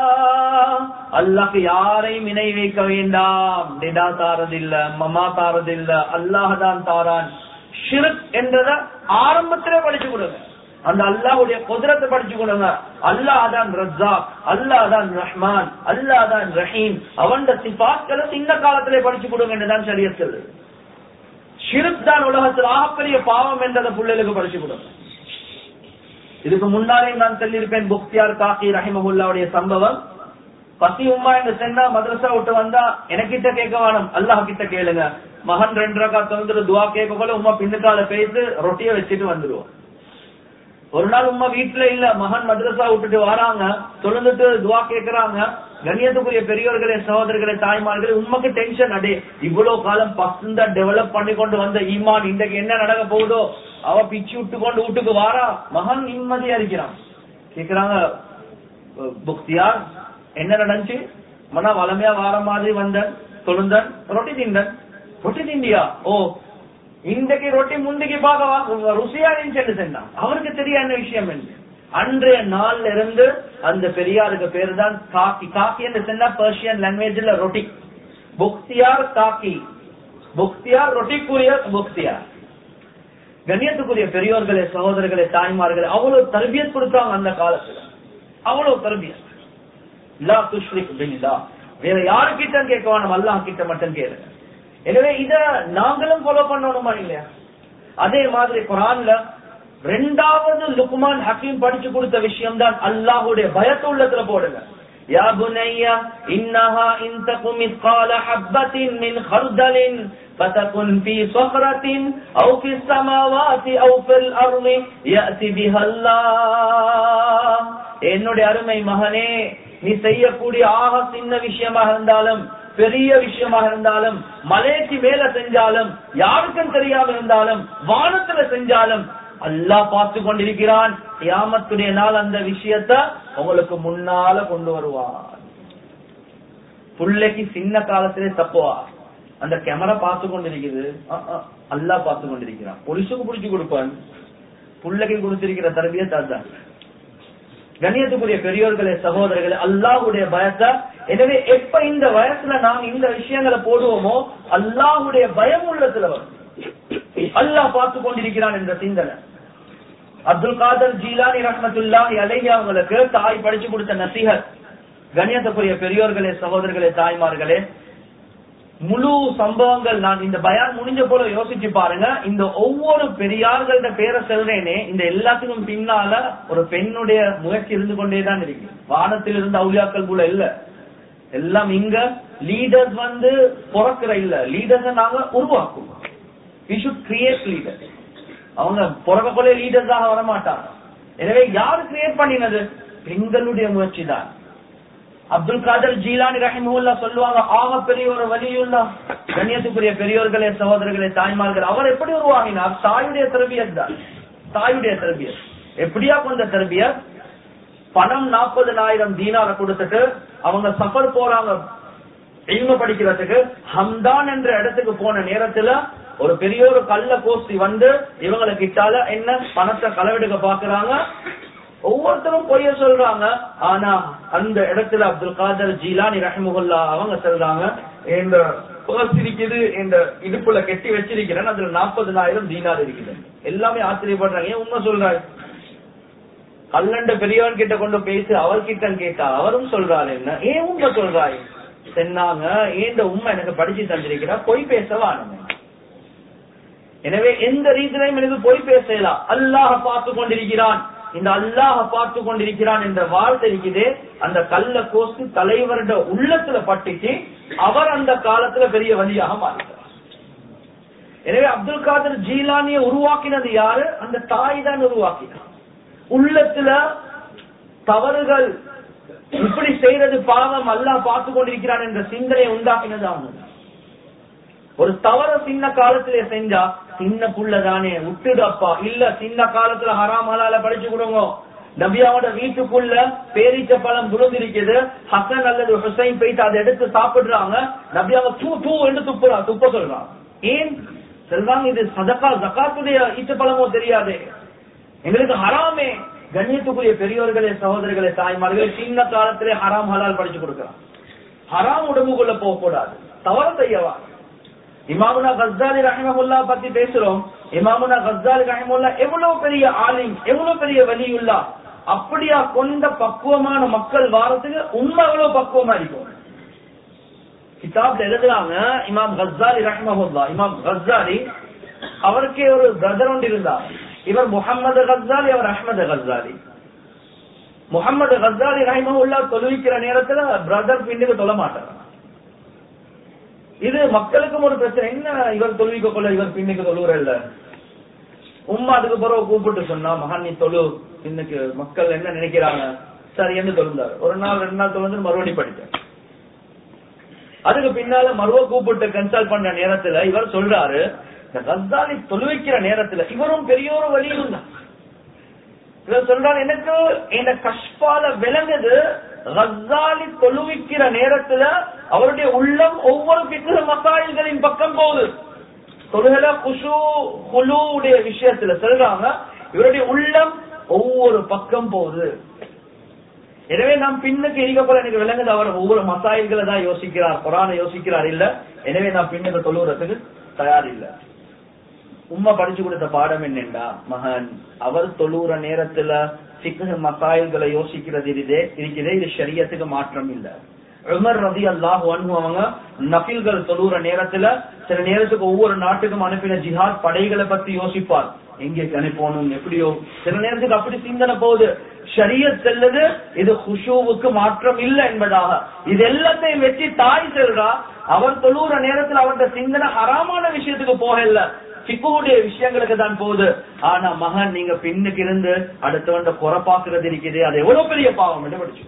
அல்லாஹ் யாரையும் இணை வைக்க வேண்டாம் டிடா தாரதில்ல மமா தாரதில்ல அல்லாஹ் தான் தாரான் ஷிருக் என்றத ஆரம்பத்திலே படிச்சு கொடுங்க அந்த அல்லாஹ்வுடைய குதிரத்தை படிச்சு கொடுங்க அல்லாஹ் தான் ரஸாக் அல்லாஹ் தான் ரஹ்மான் அல்லாஹ் தான் ரஹீம் அவன் சிபாக்களை சின்ன காலத்திலே படிச்சு கொடுங்க என்றுதான் சரியத் சொல்லுது ஷிருக் தான் உலகத்தில் ஆகப்பெரிய பாவம் என்றதை பிள்ளைகளுக்கு படிச்சு கொடுங்க இதுக்கு முன்னாலே நான் சொல்லியிருப்பேன் புக்தியார் காக்கி ரஹிமஹுல்லாவுடைய சம்பவம் பசி உம்மா என்று சென்னா மദ്രസா விட்டு வந்தா எனக்கிட்ட கேட்க வேணும் அல்லாஹ் கிட்ட கேளுங்க மகன் ரெண்டு ரக்கா தொந்தரு துவா கேட்க போல உமா பின்னுக்கால பேசி ரொட்டிய வச்சுட்டு வந்துருவோம் ஒரு நாள் உமா வீட்டுல இல்ல மகன் மദ്രസா விட்டுட்டு வராங்க தொழுந்துட்டு துவா கேக்குறாங்க கண்ணியத்துக்குரிய பெரியவர்களே சகோதரர்களே தாய்மார்களே உண்மைக்கு டென்ஷன் அடே இவ்வளவு காலம் பசந்த டெவலப் பண்ணி கொண்டு வந்த ஈமான் இன்றைக்கு என்ன நடக்க போகுதோ அவ பிச்சு விட்டு கொண்டு வீட்டுக்கு வாரா மகன் நிம்மதியா இருக்கிறான் கேக்குறாங்க புக்தியார் என்ன நடந்துச்சு மனா வளமையா வார மாதிரி வந்தன் தொழுந்தன் ரொட்டி திண்டன் ரொட்டி திண்டியா ஓ இன்றைக்கு ரொட்டி முந்திக்கு பார்க்க ருசியா இருந்துச்சு சொன்னான் அவருக்கு தெரியா என்ன விஷயம் என்ன அன்றைய நாள்ல இருந்து அந்த பெரியாருக்கு பேரு தான் காக்கி காக்கி என்று சொன்னா பர்ஷியன் லாங்குவேஜ்ல ரொட்டி புக்தியார் காக்கி புக்தியார் ரொட்டிக்குரிய புக்தியார் கண்ணியத்துக்குரிய பெரியோர்களே சகோதரர்களே தாய்மார்களே அவ்வளவு தர்பியத் கொடுத்தாங்க அந்த காலத்துல அவ்வளவு தர்பியத் லா துஷ்ரிக் பில்லா வேற யாருக்கிட்ட கேட்க வேணும் அல்லாஹ் கிட்ட மட்டும் கேளுங்க எனவே இத நாங்களும் ஃபாலோ பண்ணணுமா இல்லையா அதே மாதிரி குரான்ல ரெண்டாவது லுக்மான் ஹக்கீம் படிச்சு கொடுத்த விஷயம் தான் அல்லாஹுடைய பயத்து உள்ளத்துல போடுங்க يا بني إنها إن تك مثقال حبة من خردل فتكن في صخرة أو في السماوات أو في الأرض يأتي بها الله என்னுடைய அருமை மகனே நீ செய்யக்கூடிய ஆக சின்ன விஷயமாக இருந்தாலும் பெரிய விஷயமாக இருந்தாலும் மலைக்கு மேல செஞ்சாலும் யாருக்கும் தெரியாம இருந்தாலும் வானத்துல செஞ்சாலும் அல்லாஹ் பார்த்து கொண்டிருக்கிறான் கியாமத்துடைய நாள் அந்த விஷயத்த உங்களுக்கு முன்னால கொண்டு வருவான் புள்ளைக்கு சின்ன காலத்திலே தப்புவா அந்த கேமரா பார்த்து கொண்டிருக்குது அல்லாஹ் பார்த்து கொண்டிருக்கிறான் பொலிசுக்கு புடிச்சு கொடுப்பான் புள்ளைக்கு கொடுத்திருக்கிற தரபியத்தை அதுதான் கண்ணியத்துக்குரிய பெரியோர்களே சகோதரர்களே அல்லாஹுடைய பயத்தை எனவே எப்ப இந்த வயசுல நாம் இந்த விஷயங்களை போடுவோமோ அல்லாஹுடைய பயம் உள்ளத்துல வரும் அல்லாஹ் பார்த்து கொண்டிருக்கிறான் என்ற சிந்தனை அப்துல் காதர் ஜீலானி ரஹமத்துல்லாஹி அலைஹி அவங்களுக்கு தாய் படிச்சு கொடுத்த நசிஹத் கண்ணியத்துக்குரிய பெரியோர்களே சகோதரர்களே தாய்மார்களே முழு சம்பவங்கள் நான் இந்த பயான் முடிஞ்ச போல யோசிச்சு பாருங்க இந்த ஒவ்வொரு பெரியார்கள்ட பேரை சொல்றேனே இந்த எல்லாத்துக்கும் பின்னால ஒரு பெண்ணுடைய முயற்சி இருந்து கொண்டேதான் இருக்கு வானத்தில் இருந்து அவுளியாக்கள் கூட இல்ல எல்லாம் இங்க லீடர்ஸ் வந்து பிறக்கிற இல்ல லீடர்ஸ் நாங்க உருவாக்குவோம் வி ஷுட் கிரியேட் லீடர் அவங்க பிறக்க போல லீடர்ஸாக வர மாட்டாங்க எனவே யாரு கிரியேட் பண்ணினது பெண்களுடைய முயற்சி தான் அப்துல் காதர் ஜீலானி ரஹிமுல்லா சொல்லுவாங்க ஆக பெரிய ஒரு வலியுள்ளா கண்ணியத்துக்குரிய பெரியோர்களே சகோதரர்களே தாய்மார்கள் அவர் எப்படி உருவாகினார் தாயுடைய திரவியத் தான் தாயுடைய திரவியத் எப்படியா கொண்ட திரவியத் பணம் நாற்பதுனாயிரம் தீனார கொடுத்துட்டு அவங்க சஃபர் போறாங்க இல்ம படிக்கிறதுக்கு ஹம்தான் என்ற இடத்துக்கு போன நேரத்துல ஒரு பெரிய ஒரு கள்ள கோஷ்டி வந்து இவங்களை கிட்டால என்ன பணத்தை களவெடுக்க பாக்குறாங்க ஒவ்வொருத்தரும் பொய்ய சொல்றாங்க ஆனா அந்த இடத்துல அப்துல் காதர் ஜீலானி ரஹமுல்லா அவங்க சொல்றாங்க இந்த பர்ஸ் இருக்குது இந்த இடுப்புல கெட்டி வச்சிருக்கிறேன் அதுல நாற்பதுனாயிரம் தீனார் இருக்குது எல்லாமே ஆச்சரியப்படுறாங்க ஏன் உண்மை சொல்றாரு கல்லண்ட பெரியவன் கிட்ட கொண்டு பேசி அவர்கிட்ட கேட்டா அவரும் சொல்றாரு என்ன ஏன் உண்மை சொல்றாரு சொன்னாங்க ஏந்த உண்மை எனக்கு படிச்சு தந்திருக்கிறா பொய் பேசவா நம்ம எனவே எந்த ரீதியிலையும் எனக்கு பொய் பேசலாம் அல்லாஹ் பார்த்து கொண்டிருக்கிறான் இந்த அல்லாஹ பார்த்து கொண்டிருக்கிறான் என்ற வார்த்தை இருக்குது அந்த கல்ல கோஸ்து தலைவரோட உள்ளத்துல பட்டுச்சு அவர் அந்த காலத்துல பெரிய வழியாக மாறிட்டார் எனவே அப்துல் காதர் ஜீலானிய உருவாக்கினது யாரு அந்த தாய் தான் உருவாக்கினார் உள்ளத்துல தவறுகள் இப்படி செய்யறது பாவம் அல்லாஹ் பார்த்து கொண்டிருக்கிறான் என்ற சிந்தனையை உண்டாக்கினது அவங்க ஒரு தவற சின்ன காலத்திலே செஞ்சா சின்ன புள்ளதானே விட்டுடு அப்பா இல்ல சின்ன காலத்துல ஹராம் ஹலால படிச்சு கொடுங்க நபியாவோட வீட்டுக்குள்ள பேரிச்ச பழம் விழுந்திருக்குது ஹசன் அல்லது ஹுசைன் போயிட்டு அதை எடுத்து சாப்பிடுறாங்க நபியாவை தூ தூ என்று துப்புறா துப்ப சொல்றான் ஏன் சொல்றாங்க இது சதக்கா ஜக்காத்துடைய ஈச்சப்பழமோ தெரியாது எங்களுக்கு ஹராமே கண்ணியத்துக்குரிய பெரியோர்களே சகோதரர்களே தாய்மார்களே சின்ன காலத்திலே ஹராம் ஹலால் படிச்சு கொடுக்கிறான் ஹராம் உடம்புக்குள்ள போக கூடாது தவற செய்யவா இமாமுனா கஸ்தாலி ரஹிமஹுல்லா பத்தி பேசுறோம் இமாமுனா கஸ்தாலி ரஹிமுல்லா எவ்வளவு பெரிய ஆலிம் எவ்வளவு பெரிய வலியுல்லா அப்படியா கொண்ட பக்குவமான மக்கள் வாரத்துக்கு உண்மை எவ்வளவு பக்குவமா இருக்கும் கிதாப்ல எழுதுறாங்க இமாம் கஸ்தாலி ரஹிமஹுல்லா இமாம் கஸ்தாலி அவருக்கே ஒரு பிரதர் ஒன்று இருந்தார் இவர் முகமது கஸ்தாலி அவர் அஹமது கஸ்தாலி முகமது கஸ்தாலி ரஹிமஹுல்லா தொழுவிக்கிற நேரத்துல பிரதர் பின்னுக்கு தொழ மாட்டார் இது மக்களுக்கும் ஒரு பிரச்சனை என்ன இவர் தொழுவிக்க கொள்ள இவர் பின்னுக்கு தொழுவுற இல்ல உம்மா அதுக்கு பிறகு கூப்பிட்டு சொன்னா மகான் நீ தொழு பின்னுக்கு மக்கள் என்ன நினைக்கிறாங்க சரி என்று தொழுந்தார் ஒரு நாள் ரெண்டு நாள் தொழுந்து மறுபடி படித்தார் அதுக்கு பின்னால மறுவ கூப்பிட்டு கன்சல்ட் பண்ண நேரத்துல இவர் சொல்றாரு இந்த கஸ்தாலி தொழுவிக்கிற நேரத்துல இவரும் பெரிய ஒரு வழியும் தான் இவர் சொல்றாரு எனக்கு இந்த கஷ்பால விளங்குது கஸ்தாலி தொழுவிக்கிற நேரத்துல அவருடைய உள்ளம் ஒவ்வொரு பித்திர மசாயில்களின் பக்கம் போகுது தொழுகல குஷு குழுவுடைய விஷயத்துல சொல்றாங்க இவருடைய உள்ளம் ஒவ்வொரு பக்கம் போகுது எனவே நாம் பின்னுக்கு இருக்க போல எனக்கு விளங்குது அவர் ஒவ்வொரு மசாயில்களை தான் யோசிக்கிறார் குரான யோசிக்கிறார் இல்ல எனவே நான் பின்னுக்கு தொழுகிறதுக்கு தயார் இல்ல உம்மா படிச்சு கொடுத்த பாடம் என்னண்டா மகன் அவர் தொழுற நேரத்துல சிக்கு மசாயில்களை யோசிக்கிறது இதே இருக்கிறதே இது ஷரியத்துக்கு மாற்றம் இல்ல உமர் ரதி அல்லாஹ் அவங்க நபில்கள் தொழுற நேரத்துல சில நேரத்துக்கு ஒவ்வொரு நாட்டுக்கும் அனுப்பின ஜிஹாத் படைகளை பத்தி யோசிப்பார் எங்கே அனுப்பணும் எப்படியோ சில நேரத்துக்கு அப்படி சிந்தனை போகுது ஷரியத் செல்லது இது குஷுவுக்கு மாற்றம் இல்லை என்பதாக இது எல்லாத்தையும் வச்சு தாய் செல்றா அவர் தொழுற நேரத்துல அவருடைய சிந்தனை ஹராமான விஷயத்துக்கு போகல சிக்குடைய விஷயங்களுக்கு தான் போகுது ஆனா மகன் நீங்க பின்னுக்கு இருந்து அடுத்தவன் குறப்பாக்குறது இருக்குது அது எவ்வளவு பெரிய பாவம் என்று படிச்சு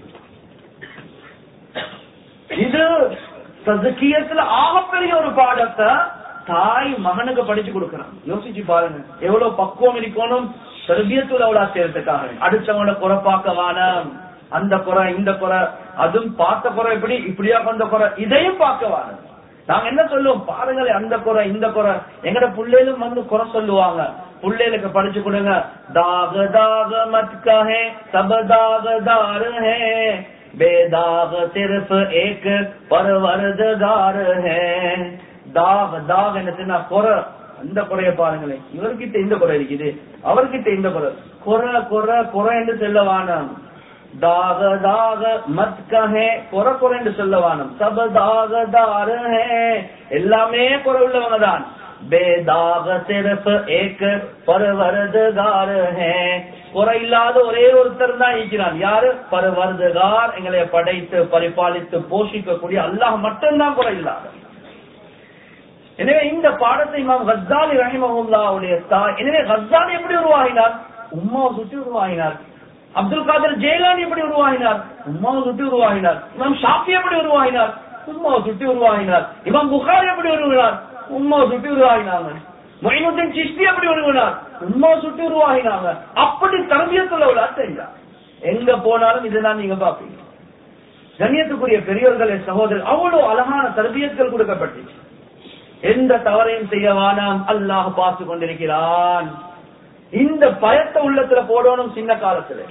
இது சதுக்கியத்துல ஆகப்பெரிய ஒரு பாடத்தை தாய் மகனுக்கு படிச்சு கொடுக்கறான் யோசிச்சு பாருங்க எவ்வளவு பக்குவம் இருக்கணும் சர்பியத்துல அவ்வளோ செய்யறதுக்காக அடுத்தவங்கள குறப்பாக்க வானம் அந்த குறை இந்த குறை அதுவும் பார்த்த குறை எப்படி இப்படியா வந்த குறை இதையும் பார்க்க வானம் நாங்க என்ன சொல்லுவோம் பாருங்களேன் அந்த குறை இந்த குறை எங்கட புள்ளையிலும் வந்து குறை சொல்லுவாங்க புள்ளைகளுக்கு படிச்சு கொடுங்க தாக தாக மத்கே சப தாக தார் ஹே बेदाग सिर्फ एक परवरदगार है தாக் தாக் என்ன குறை அந்த குறைய பாருங்களேன் இவர்கிட்ட இந்த குறை இருக்குது அவர்கிட்ட இந்த குறை குறை குறை குறை என்று சொல்ல வானம் தாக தாக மத் கஹே குறை குறை என்று சொல்ல வானம் சப தாக தார் ஹே எல்லாமே குறை உள்ளவங்க தான் बेदाग सिर्फ एक परवरदगार है குறை இல்லாத ஒரே ஒருத்தர் தான் இருக்கிறான் யாரு பரவர்தகார் எங்களை படைத்து பரிபாலித்து போஷிக்கக்கூடிய அல்லாஹ் மட்டும்தான் குறை இல்லாத எனவே இந்த பாடத்தை இமாம் கஸ்தாலி ரஹிமஹுல்லாவுடைய தாய் எனவே கஸ்தாலி எப்படி உருவாகினார் உம்மாவை சுற்றி உருவாகினார் அப்துல் காதர் ஜெயலானி எப்படி உருவாகினார் உம்மாவை சுற்றி உருவாகினார் இமாம் ஷாஃபி எப்படி உருவாகினார் உம்மாவை சுற்றி உருவாகினார் இமாம் புகார் எப்படி உருவாகினார் உம்மாவை சுற்றி உருவாகினாங்க மொயினுদ্দিন சிஷ்டி எப்படி உருவாகினார் உம்மாவை சுற்றி உருவாகினாங்க அப்படி தரபியத்துல உள்ள தெரிஞ்சார் எங்க போனாலும் இதுதான் நீங்க பாப்பீங்க கண்ணியத்துக்குரிய பெரியவர்களே சகோதரர் அவ்வளவு அழகான தரபியத்தில் கொடுக்கப்பட்டுச்சு எந்த தவறையும் செய்ய வேணாம் அல்லாஹ் பார்த்து கொண்டிருக்கிறான் இந்த பயத்தை உள்ளத்துல போடணும் சின்ன காலத்துல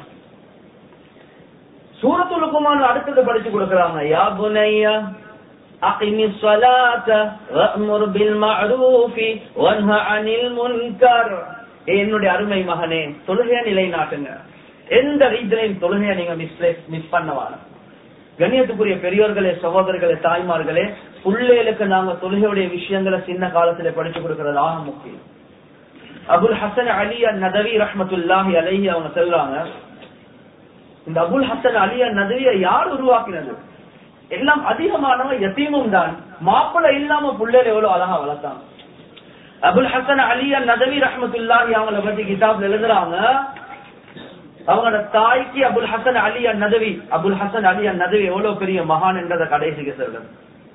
சூரத்துலுக்குமான அடுத்தது படிச்சு கொடுக்கறாங்க யா புனையா أقم الصلاة وأمر بالمعروف وانهى عن المنكر என்னுடைய அருமை மகனே தொழுகைய நிலை நாட்டுங்க எந்த ரீதியிலையும் தொழுகைய நீங்க மிஸ் மிஸ் பண்ணவான கண்ணியத்துக்குரிய பெரியோர்களே சகோதரர்களே தாய்மார்களே பிள்ளைகளுக்கு நாங்க தொழுகையுடைய விஷயங்களை சின்ன காலத்துல படிச்சு கொடுக்கறது ஆக முக்கியம் அபுல் ஹசன் அலி நதவி ரஹமத்துல்லாஹி அலைஹி அவங்க சொல்றாங்க இந்த அபுல் ஹசன் அலி நதவியை யார் உருவாக்கினது எல்லாம் அதிகமானவங்க யத்தீமும் தான் மாப்பிள்ளை இல்லாம புள்ளையில எவ்வளவு அழகா வளர்த்தாங்க அபுல் ஹசன் அலி நதவி ரஹமத்துல்லாஹி அவங்கள பத்தி கிதாப்ல எழுதுறாங்க அவங்களோட தாய்க்கு அபுல் ஹசன் அலி நதவி அபுல் ஹசன் அலி நதவி எவ்வளவு பெரிய மகான் என்றதை கடைசிக்கு சொல்றது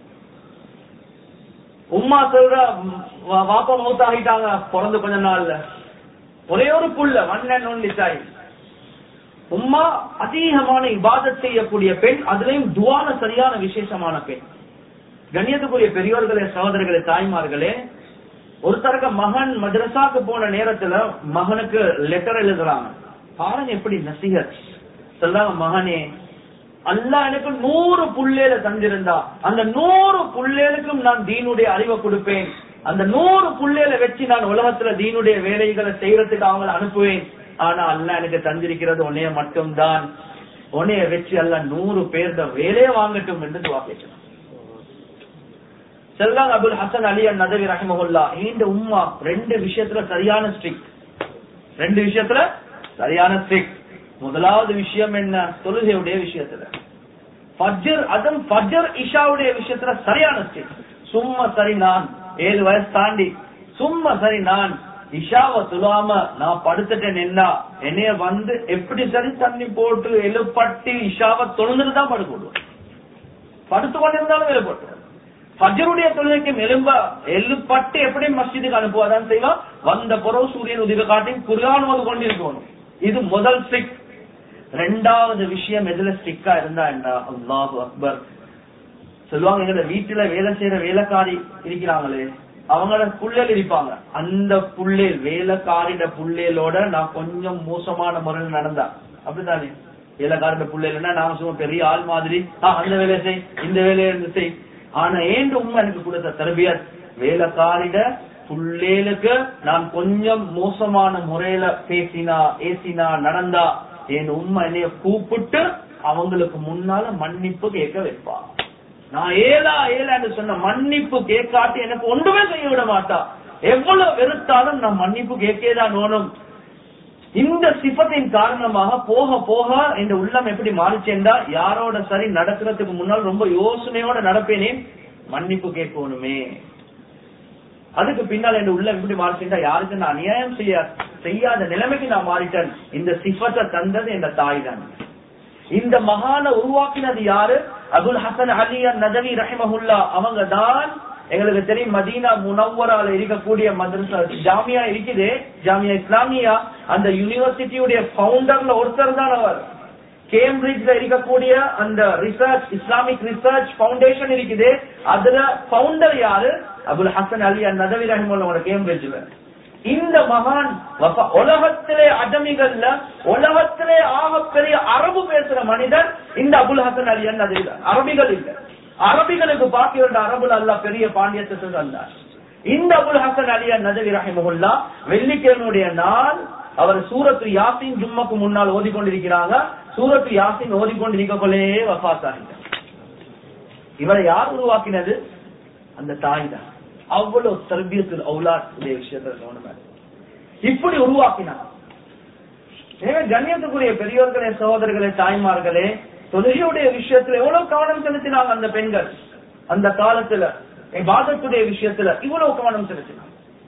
உம்மா சொல்ற வா- வாப்பா மௌத்தாகிட்டாங்க பிறந்து கொஞ்ச நாள்ல ஒரே ஒரு புள்ள ஒன் அண்ட் ஒன்லி தாய் உம்மா அதிகமான இபாதத் செய்யக்கூடிய பெண் அதுலயும் துவான சரியான விசேஷமான பெண் கண்ணியத்துக்குரிய பெரியோர்களே சகோதரர்களே தாய்மார்களே ஒரு தரக்க மகன் மദ്രസാக்கு போன நேரத்துல மகனுக்கு லெட்டர் எழுதுறாங்க பாருங்க எப்படி நசிகர் சொல்றாங்க மகனே அல்லாஹ் எனக்கு நூறு புள்ளேல தந்திருந்தா அந்த நூறு புள்ளேலுக்கும் நான் தீனுடைய அறிவை கொடுப்பேன் அந்த நூறு புள்ளேல வச்சு நான் உலகத்துல தீனுடைய வேலைகளை செய்யறதுக்கு அவங்களை அனுப்புவேன் ஆனா அல்லாஹ் எனக்கு தந்திருக்கிறது உன்னைய மட்டும்தான் உன்னைய வச்சு அல்ல நூறு பேர்த வேலையை வாங்கட்டும் என்று துவா கேட்கிறான் செல்வாங்க அபுல் ஹசன் அலி அன் நதவி ரஹிமஹுல்லா இந்த உம்மா ரெண்டு விஷயத்துல சரியான ஸ்ட்ரிக்ட் ரெண்டு விஷயத்துல சரியான ஸ்ட்ரிக்ட் முதலாவது விஷயம் என்ன தொழுகையுடைய விஷயத்துல ஃபஜ்ர் அதுவும் ஃபஜ்ர் இஷாவுடைய விஷயத்துல சரியான ஸ்ட்ரிக்ட் சும்மா சரி நான் ஏழு வயசு தாண்டி சும்மா சரி நான் இஷாவை துலாம நான் படுத்துட்டேன் என்ன என்னைய வந்து எப்படி சரி தண்ணி போட்டு எழுப்பட்டி இஷாவை தொழுந்துட்டு தான் படுக்க விடுவேன் படுத்து கொண்டிருந்தாலும் வேலை போட்டு ஃபஜருடைய தொழுகைக்கு எலும்ப எழுப்பட்டு எப்படி மஸ்ஜிதுக்கு அனுப்புவாதான் செய்வான் வந்த பிறகு சூரியன் உதவி காட்டி குரான் வந்து கொண்டிருக்கணும் இது முதல் ஸ்டிக் ரெண்டாவது விஷயம் எதுல ஸ்டிக்கா இருந்தா என்ன அல்லாஹு அக்பர் சொல்லுவாங்க எங்க வீட்டுல வேலை செய்யற வேலைக்காரி இருக்கிறாங்களே அவங்களோட புள்ளேல் இருப்பாங்க அந்த புள்ளேல் வேலைக்காரிட புள்ளேலோட நான் கொஞ்சம் மோசமான முறையில் நடந்தா அப்படித்தானே வேலைக்காரிட புள்ளேல்னா நாம சும்மா பெரிய ஆள் மாதிரி "ஆ, அந்த வேலையை செய் இந்த வேலையை இருந்து செய் ஆனா ஏன் உண்மை எனக்கு கொடுத்த தரபியத் வேலைக்காரிட புள்ளேலுக்கு நான் கொஞ்சம் மோசமான முறையில பேசினா ஏசினா நடந்தா என் உண்மை என்னைய கூப்பிட்டு அவங்களுக்கு முன்னால மன்னிப்பு கேட்க வைப்பா நான் ஏலா ஏலான்னு சொன்ன மன்னிப்பு கேட்காட்டி எனக்கு ஒன்றுமே செய்ய விட மாட்டா எவ்வளவு வெறுத்தாலும் நான் மன்னிப்பு கேட்கேதான் நோனும் இந்த சிப்பத்தின் காரணமாக போக போக இந்த உள்ளம் எப்படி மாறிச்சேண்டா யாரோட சரி நடக்கிறதுக்கு முன்னால் ரொம்ப யோசனையோட நடப்பேனே மன்னிப்பு கேட்கணுமே அதுக்கு பின்னால் என் உள்ளம் எப்படி மாறிச்சேண்டா யாருக்கு நான் அநியாயம் செய்ய செய்யாத நிலைமைக்கு நான் மாறிட்டேன் இந்த சிப்பத்தை தந்தது என்ற தாய் தான் இந்த மகான உருவாக்கினது யாரு அபுல் ஹசன் அலியா நதவி ரஹிமஹுல்லா அவங்க தான் எங்களுக்கு தெரியும் மதீனா முனவரால இருக்கக்கூடிய மதரசா ஜாமியா இருக்குது ஜாமியா இஸ்லாமியா அந்த யூனிவர்சிட்டியுடைய பவுண்டர்ல ஒருத்தர் தான் அவர் கேம்பிரிட்ஜ்ல இருக்கக்கூடிய அந்த ரிசர்ச் இஸ்லாமிக் ரிசர்ச் பவுண்டேஷன் இருக்குது அதுல பவுண்டர் யாரு அபுல் ஹசன் அலி நதவி ரஹிமுல்லா கேம்பிரிட்ஜ்ல இந்த மகான் வஃபா- உலகத்திலே அஜமிகள்ல உலகத்திலே ஆகப்பெரிய அரபு பேசுற மனிதர் இந்த அபுல் ஹசன் அலி நதவி தான் அரபிகள் இல்ல அரபிகளுக்கு பாக்கி வந்த அரபுல அல்ல பெரிய பாண்டியத்தை தந்தார் இந்த அபுல் ஹசன் அலி நதவி ரஹிமஹுல்லா வெள்ளிக்கிழமையுடைய நாள் அவர் சூரத்து யாசின் ஜும்மாக்கு முன்னால் ஓதிக்கொண்டிருக்கிறாங்க சூரத்து யாசின் ஓதிக்கொண்டிருக்கக்குள்ளே வஃபாத் ஆகிட்டார் இவரை யார் உருவாக்கினது அந்த தாய் தான் அவ்வளவு தர்பியத்தில் அவுலாத் விஷயத்துல கவனமா இருக்கு. இப்படி உருவாக்கினார் எனவே கண்ணியத்துக்குரிய பெரியோர்களே சகோதரர்களே தாய்மார்களே தொழுகையுடைய விஷயத்துல எவ்வளவு கவனம் செலுத்தினாங்க அந்த பெண்கள் அந்த காலத்துல பாதத்துடைய விஷயத்துல இவ்வளவு கவனம் செலுத்தினாங்க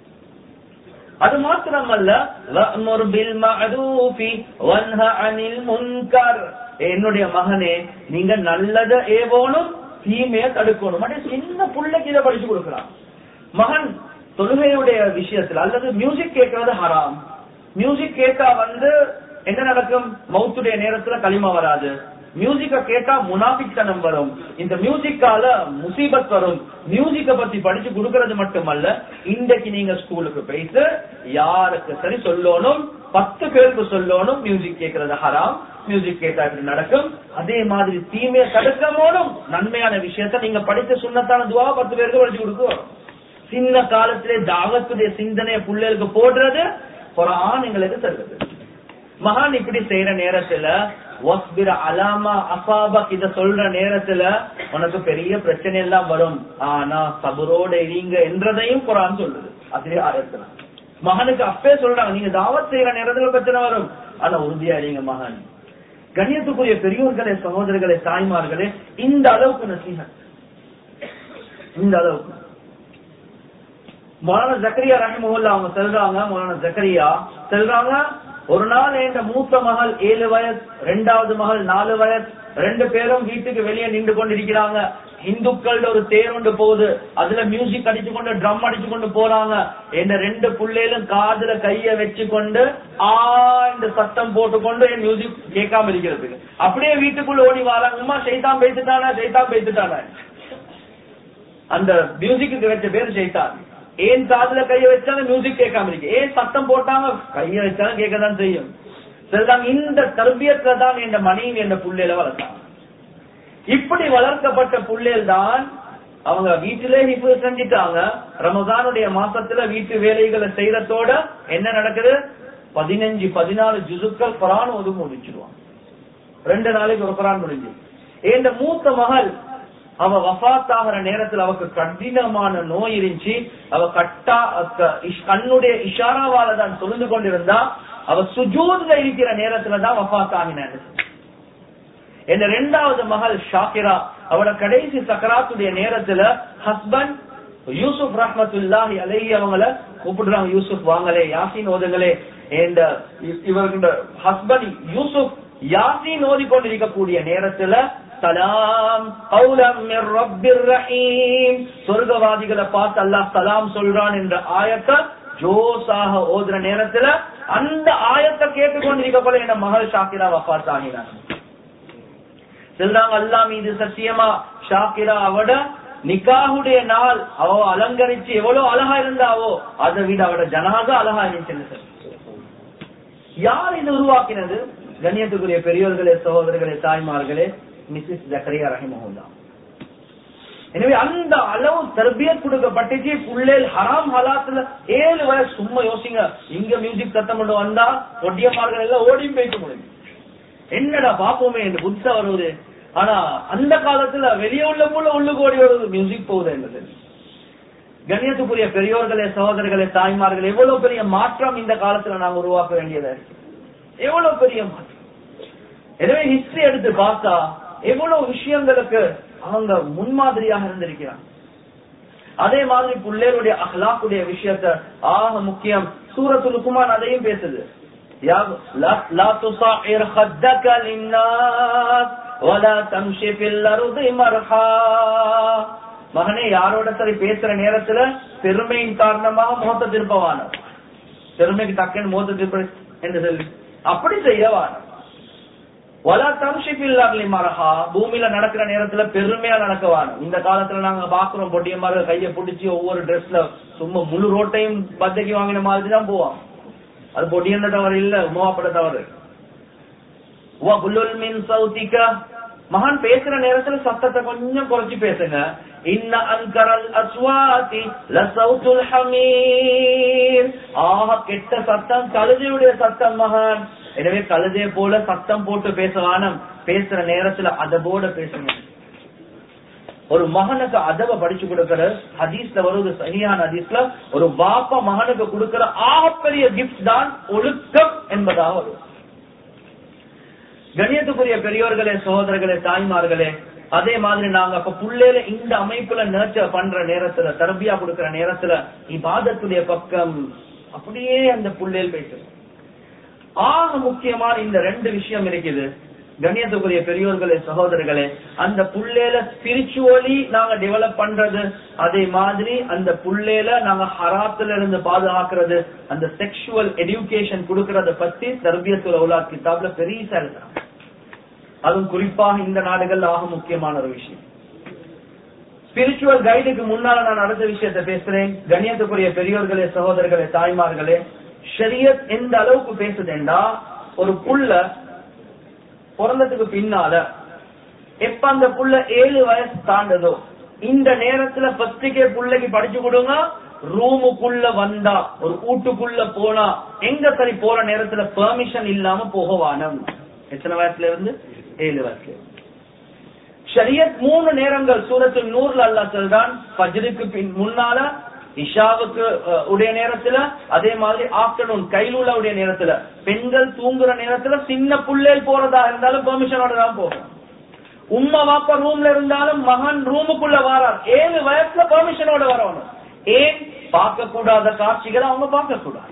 அது மாத்திரமல்ல வஅமுர் பில் மஅரூஃபி வன்ஹ அனில் முன்கர் என்னுடைய மகனே நீங்க நல்லத ஏவோனும் தீமைய தடுக்கணும் அப்படியே சின்ன புள்ளைக்கு இதை படிச்சு கொடுக்கலாம் மகன் தொழுகையுடைய விஷயத்துல அல்லது மியூசிக் கேட்கறது ஹராம் மியூசிக் கேட்டா வந்து என்ன நடக்கும் மௌத்துடைய நேரத்துல களிமா வராது மியூசிக்க கேட்டா முனாபித்தனம் வரும் இந்த மியூசிக்கால முசீபத் வரும் மியூசிக்க பத்தி படிச்சு கொடுக்கறது மட்டுமல்ல இன்றைக்கு நீங்க ஸ்கூலுக்கு போயிட்டு யாருக்கு சரி சொல்லணும் பத்து பேருக்கு சொல்லணும் மியூசிக் கேட்கறது ஹராம் மியூசிக் கேட்டா இப்படி நடக்கும் அதே மாதிரி தீமையை தடுக்கமோனும் நன்மையான விஷயத்த நீங்க படித்த சுண்ணத்தான துவா பத்து பேருக்கு படிச்சு கொடுக்கும் சின்ன காலத்திலே தாவத்துடைய சிந்தனையை பிள்ளைகளுக்கு போடுறது குரான் எங்களுக்கு தருவது மகான் இப்படி செய்யற நேரத்துல வஸ்பிர அலாமா அசாபக் இத சொல்ற நேரத்துல உனக்கு பெரிய பிரச்சனை எல்லாம் வரும் ஆனா சபரோட இருங்க என்றதையும் குரான் சொல்லுது அதே ஆயத்துல மகனுக்கு அப்பே சொல்றாங்க நீங்க தாவத் செய்யற நேரத்துல பிரச்சனை வரும் ஆனா உறுதியா இருங்க மகன் கண்ணியத்துக்குரிய பெரியோர்களே சகோதரர்களே தாய்மார்களே இந்த அளவுக்கு நசீகத் இந்த அளவுக்கு மௌலான ஜக்கரியா ரஹிமஹுல்லா அவங்க செல்றாங்க மௌலான ஜக்கரியா செல்றாங்க ஒரு நாள் என்ற மூத்த மகள் ஏழு வயசு ரெண்டாவது மகள் நாலு வயசு ரெண்டு பேரும் வீட்டுக்கு வெளியே நின்று கொண்டிருக்கிறாங்க இந்துக்கள் ஒரு தேர் ஒன்று போகுது அதுல மியூசிக் அடிச்சு கொண்டு ட்ரம் அடிச்சு கொண்டு போறாங்க என் ரெண்டு புள்ளையிலும் காதுல கைய வச்சு கொண்டு ஆ இந்த சத்தம் போட்டுக்கொண்டு என் மியூசிக் கேட்காம இருக்கிறதுக்கு அப்படியே வீட்டுக்குள்ள ஓடி வராங்கம்மா சைத்தான் பேத்துட்டானா சைத்தான் பேத்துட்டானா அந்த மியூசிக்கு வச்ச பேர் சைத்தான் ஏன் காதுல கைய வச்சாலும் மியூசிக் கேட்காம இருக்கு ஏன் சத்தம் போட்டாங்க கைய வச்சாலும் கேட்கதான் செய்யும் சரிதான் இந்த தர்பியத்துல தான் என் மனைவி என்ற புள்ளையில வளர்த்தாங்க இப்படி வளர்க்கப்பட்ட புள்ளைகள் தான் அவங்க வீட்டிலே இப்ப செஞ்சிட்டாங்க ரமதானுடைய மாசத்துல வீட்டு வேலைகளை செய்யறதோட என்ன நடக்குது பதினஞ்சு பதினாலு ஜுசுக்கள் குரான் ஒது முடிச்சிருவாங்க ரெண்டு நாளைக்கு ஒரு குரான் முடிஞ்சு இந்த மூத்த மகள் அவ வஃத் ஆகிற நேரத்துல அவக்கு கடினமான நோய் இருந்துச்சு அவ கட்டா கண்ணுடைய இஷாராவால தான் சொல்லிந்து கொண்டிருந்தா அவ சுஜூத்ல இருக்கிற நேரத்துல தான் வஃத் ஆகினார் என் ரெண்டாவது மகள் ஷாக்கிரா அவட கடைசி சக்கராத்துடைய நேரத்துல ஹஸ்பண்ட் யூசுப் ரஹமத்துல்லாஹி அலைஹி அவங்கள கூப்பிடுறாங்க யூசுப் வாங்களே யாசின் ஓதுங்களே and இவர்களோட ஹஸ்பண்ட் யூசுப் யாசின் ஓதி கொண்டிருக்கக்கூடிய நேரத்துல சலாம் கௌலம் ரப்பிர் ரஹீம் சொர்க்கவாதிகளை பார்த்து அல்லாஹ் சலாம் சொல்றான் என்ற ஆயத்தை ஜோஸாக ஓதுற நேரத்துல அந்த ஆயத்தை கேட்டுக்கொண்டிருக்க போல என் மகள் ஷாக்கிரா வஃபாத் ஆகிறாங்க சொல்றாங்க அல்லா மீது சத்தியமா ஷாக்கிரா அவட நிக்காஹுடைய நாள் அவ அலங்கரிச்சு எவ்வளவு அழகா இருந்தாவோ அதை விட அவட ஜனாக அழகா இருந்துச்சு யார் இது உருவாக்கினது கண்ணியத்துக்குரிய பெரியோர்களே சகோதரர்களே தாய்மார்களே மிஸ்ஸஸ் ஜக்கரியா ரஹிமஹுல்லா எனவே அந்த அளவு தர்பியத் கொடுக்கப்பட்டுச்சு புள்ளேல் ஹராம் ஹலாத்துல ஏழு வயசு சும்மா யோசிங்க இங்க மியூசிக் சத்தம் கொண்டு வந்தா ஒட்டியமார்கள் எல்லாம் ஓடி போயிட்டு முடியும் என்னடா பாப்போமே என்று புத்த வருவது ஆனா அந்த காலத்துல வெளியே உள்ள போல உள்ளுக்கு ஓடி வருவது மியூசிக் போகுது என்பது கண்ணியத்துக்குரிய பெரியோர்களே சகோதரர்களே தாய்மார்கள் எவ்வளவு பெரிய மாற்றம் இந்த காலத்துல நாங்க உருவாக்க வேண்டியதா இருக்கு எவ்வளவு பெரிய மாற்றம் எனவே ஹிஸ்டரி எடுத்து பார்த்தா எவ்வளவு விஷயங்களுக்கு அவங்க முன்மாதிரியாக இருந்திருக்கிறாங்க அதே மாதிரி பிள்ளைகளுடைய அஹ்லாக்குடைய விஷயத்த ஆக முக்கியம் சூரத்து குமார் அதையும் பேசுது لا تصعر خدك للناس ولا تمشي في الارض مرحا மகனே யாரோட சரி பேசுற நேரத்துல பெருமையின் காரணமாக முகத்தை திருப்பவான பெருமைக்கு டக்குன்னு முகத்தை திருப்ப என்று சொல்லி அப்படி செய்யவான வலா தம்ஷிபில்லாக்லி மரஹா பூமியில நடக்கிற நேரத்துல பெருமையா நடக்கவான இந்த காலத்துல நாங்க பாக்குறோம் பொட்டியமாரு கைய பிடிச்சி ஒவ்வொரு ட்ரெஸ்ல சும்மா முழு ரோட்டையும் பத்தைக்கு வாங்கின மாதிரி தான் போவான் அது பொடியந்த தவறு இல்ல உமாப்பட தவறு மகான் பேசுற நேரத்துல சத்தத்தை கொஞ்சம் குறைச்சு பேசுங்க இன்ன அன்கரல் அஸ்வாதி லசௌத்துல் ஹமீர் ஆஹா கெட்ட சத்தம் கழுதையுடைய சத்தம் மகான் எனவே கழுதைய போல சத்தம் போட்டு பேசவானம் பேசுற நேரத்துல அதபோட பேசுங்க ஒரு மகனுக்கு அதவ படிச்சு கொடுக்கிற ஹதீஸ்ல வருவது சரியான ஹதீஸ்ல ஒரு வாப்பா மகனுக்கு கொடுக்கிற ஆகப்பெரிய கிஃப்ட் தான் ஒழுக்கம் என்பதாக வரும் கணியத்துக்குரிய பெரியோர்களே சகோதரர்களே தாய்மார்களே அதே மாதிரி நாங்க அப்ப புள்ளையில இந்த அமைப்புல நர்ச்சர் பண்ற நேரத்துல தரபியா கொடுக்கிற நேரத்துல இபாதத்துடைய பக்கம் அப்படியே அந்த புள்ளையில் போயிட்டு ஆக முக்கியமான இந்த ரெண்டு விஷயம் இருக்குது கண்ணியத்துக்குரிய பெரியோர்களே சகோதரர்களே அந்த புள்ளேல ஸ்பிரிச்சுவலி நாங்க டெவலப் பண்றது அதே மாதிரி அந்த புள்ளேல நாங்க ஹராத்துல இருந்து பாதுகாக்கிறது அந்த செக்ஷுவல் எஜுகேஷன் கொடுக்கறத பத்தி தர்பியத்துல உலா கிதாப்ல பெரிய இருக்கிறாங்க அதுவும் குறிப்பாக இந்த நாடுகள் ஆக முக்கியமான ஒரு விஷயம் ஸ்பிரிச்சுவல் கைடுக்கு முன்னால நான் அடுத்த விஷயத்தை பேசுறேன் கண்ணியத்துக்குரிய பெரியோர்களே சகோதரர்களே தாய்மார்களே ஷரியத் எந்த அளவுக்கு பேசுதேண்டா ஒரு புள்ள பிறந்ததுக்கு பின்னால எப்ப அந்த புள்ள ஏழு வயசு தாண்டதோ இந்த நேரத்துல பத்திரிக்கை புள்ளைக்கு படிச்சு கொடுங்க ரூமுக்குள்ள வந்தா ஒரு வீட்டுக்குள்ள போனா எங்க சரி போற நேரத்துல பெர்மிஷன் இல்லாம போகவானம் எத்தனை வயசுல இருந்து ஏழு வயசுல ஷரியத் மூணு நேரங்கள் சூரத்தில் நூறுல அல்லா சொல்றான் பஜ்ருக்கு பின் முன்னால இஷாவுக்கு அஹ், உடைய நேரத்துல அதே மாதிரி ஆப்டர்நூன் கைலூலா உடைய நேரத்துல பெண்கள் தூங்குற நேரத்துல சின்ன புள்ளேல் போறதா இருந்தாலும் பெர்மிஷனோட தான் போகும் உம்மா வாப்பா ரூம்ல இருந்தாலும் மகன் ரூமுக்குள்ள வாரார் ஏழு வயசுல பெர்மிஷனோட வரணும் ஏன் பார்க்க கூடாத காட்சிகளை அவங்க பார்க்க கூடாது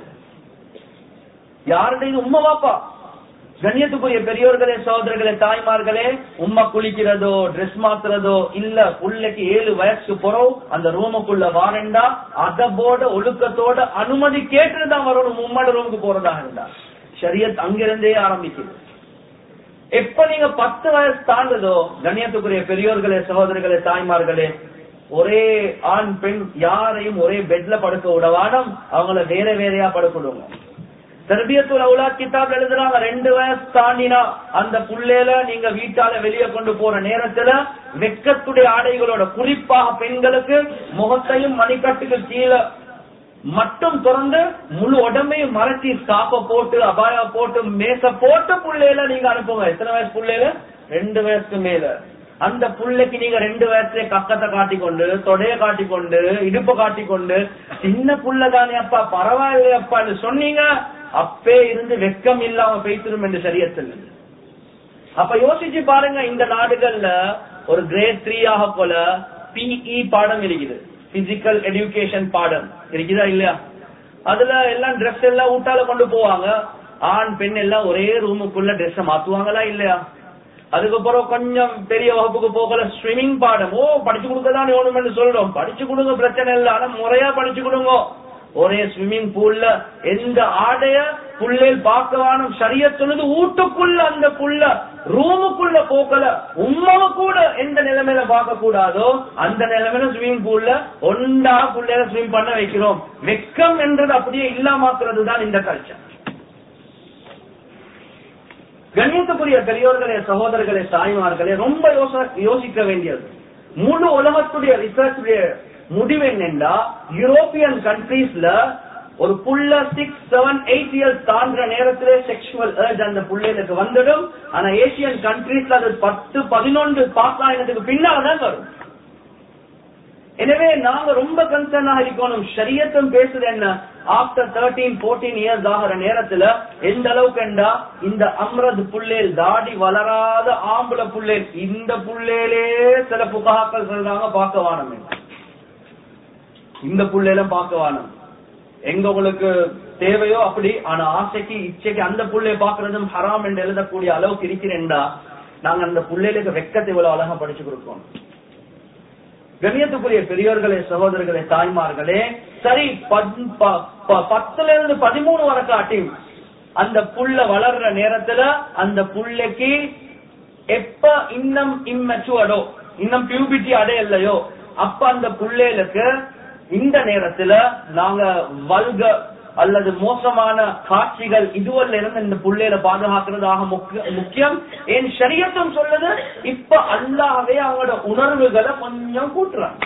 யாருடைய உம்மா வாப்பா கண்ணியத்துக்குரிய பெரியோர்களே சகோதரர்களே தாய்மார்களே உம்மா குளிக்கிறதோ ட்ரெஸ் மாத்துறதோ இல்ல புள்ளைக்கு ஏழு வயசுக்கு போறோம் அந்த ரூமுக்குள்ள வாரண்டா அதபோட ஒழுக்கத்தோட அனுமதி கேட்டுட்டு தான் வரணும் உம்மாட ரூமுக்கு போறதா இருந்தா ஷரியத் அங்கிருந்தே ஆரம்பிக்குது எப்ப நீங்க பத்து வயசு தாண்டுதோ கண்ணியத்துக்குரிய பெரியோர்களே சகோதரர்களே தாய்மார்களே ஒரே ஆண் பெண் யாரையும் ஒரே பெட்ல படுக்க விடவாடம் அவங்கள வேற வேறையா படுக்க விடுங்க தர்பியத்துல் அவுலாத் கிதாப் எழுதுறாங்க ரெண்டு வயசு தாண்டினா அந்த புள்ளையில நீங்க வீட்டால வெளியே கொண்டு போற நேரத்துல வெக்கத்துடைய ஆடைகளோட குறிப்பாக பெண்களுக்கு முகத்தையும் மணிக்கட்டுக்கு கீழே மட்டும் திறந்து முழு உடம்பையும் மறைச்சி காப்ப போட்டு அபாயா போட்டு மேச போட்டு புள்ளையில நீங்க அனுப்புங்க எத்தனை வயசு புள்ளையில ரெண்டு வயசுக்கு மேல அந்த புள்ளைக்கு நீங்க ரெண்டு வயசுல கக்கத்தை காட்டிக்கொண்டு தொடைய காட்டிக்கொண்டு இடுப்பை காட்டிக்கொண்டு சின்ன புள்ள தானே அப்பா பரவாயில்லை அப்பான்னு சொன்னீங்க அப்பே இருந்து வெக்கம் இல்லாம பேசிடும் என்று சரியத்தில் அப்ப யோசிச்சு பாருங்க இந்த நாடுகள்ல ஒரு கிரேட் த்ரீ ஆக போல பிஇ பாடம் இருக்குது பிசிக்கல் எஜுகேஷன் பாடம் இருக்குதா இல்லையா அதுல எல்லாம் ட்ரெஸ் எல்லாம் ஊட்டால கொண்டு போவாங்க ஆண் பெண் எல்லாம் ஒரே ரூமுக்குள்ள ட்ரெஸ் மாத்துவாங்களா இல்லையா அதுக்கப்புறம் கொஞ்சம் பெரிய வகுப்புக்கு போகல ஸ்விமிங் பாடம் ஓ படிச்சு கொடுக்கதான் வேணும்னு சொல்றோம் படிச்சு கொடுங்க பிரச்சனை இல்ல ஆனா முறையா படிச்சு கொடுங்க ஒரே ஸ்விம்மிங் பூல்ல எந்த ஆடைய புள்ளையில் பார்க்கவானும் சரிய சொன்னது வீட்டுக்குள்ள அந்த புள்ள ரூமுக்குள்ள போக்கல உண்மாவை கூட எந்த நிலைமையில பார்க்க கூடாதோ அந்த நிலைமையில ஸ்விம்மிங் பூல்ல ஒண்டா புள்ளையில ஸ்விம் பண்ண வைக்கிறோம் வெக்கம் என்றது அப்படியே இல்லாமாக்குறது தான் இந்த கல்ச்சர் கண்ணியத்துக்குரிய பெரியோர்களே சகோதரர்களே தாய்மார்களே ரொம்ப யோச- யோசிக்க வேண்டியது முழு உலகத்துடைய ரிசர்ச் முடிவு என்னென்றா யூரோப்பியன் கண்ட்ரீஸ்ல ஒரு புள்ள சிக்ஸ் செவன் எயிட் இயர்ஸ் தாண்டுற நேரத்திலே செக்ஷுவல் ஏர்ஜ் அந்த புள்ளைகளுக்கு வந்துடும் ஆனா ஏசியன் கண்ட்ரீஸ்ல அது பத்து பதினொன்று பாஸ் ஆயினதுக்கு பின்னால்தான் வரும் எனவே நாங்க ரொம்ப கன்சர்னாக இருக்கணும் ஷரியத்தும் பேசுது என்ன ஆப்டர் தேர்ட்டீன் போர்டீன் இயர்ஸ் ஆகிற நேரத்துல எந்த அளவுக்கு என்றா இந்த அம்ரது புள்ளேல் தாடி வளராத ஆம்பளை புள்ளேல் இந்த புள்ளேலே சில புகாக்கள் சொல்றாங்க பார்க்க வானம் இந்த புள்ளையிலும் பார்க்க வானம் எங்க உங்களுக்கு தேவையோ அப்படி ஆனா ஆசைக்கு இச்சைக்கு அந்த புள்ளைய பாக்குறதும் ஹராம் என்று எழுதக்கூடிய அளவுக்கு இருக்கிறேன்டா நாங்க அந்த புள்ளைகளுக்கு வெக்கத்தை இவ்வளவு அழகா படிச்சு கொடுக்கோம் கண்ணியத்துக்குரிய பெரியோர்களே சகோதரர்களே தாய்மார்களே சரி பத்- ப- ப- பத்துல இருந்து பதிமூணு வரக்காட்டி அந்த புள்ள வளர்ற நேரத்துல அந்த புள்ளைக்கு எப்ப இன்னும் இம்மெச்சுவடோ இன்னும் பியூபிட்டி அடையலையோ அப்ப அந்த புள்ளைகளுக்கு இந்த நேரத்துல நாங்க வல்க அல்லது மோசமான காட்சிகள் இதுவல்ல இருந்து இந்த புள்ளையில பாதுகாக்கிறதாக முக்கிய- முக்கியம் என் சரியத்தும் சொல்லுது இப்ப அல்லாஹ்வே அவங்களோட உணர்வுகளை கொஞ்சம் கூட்டுறாங்க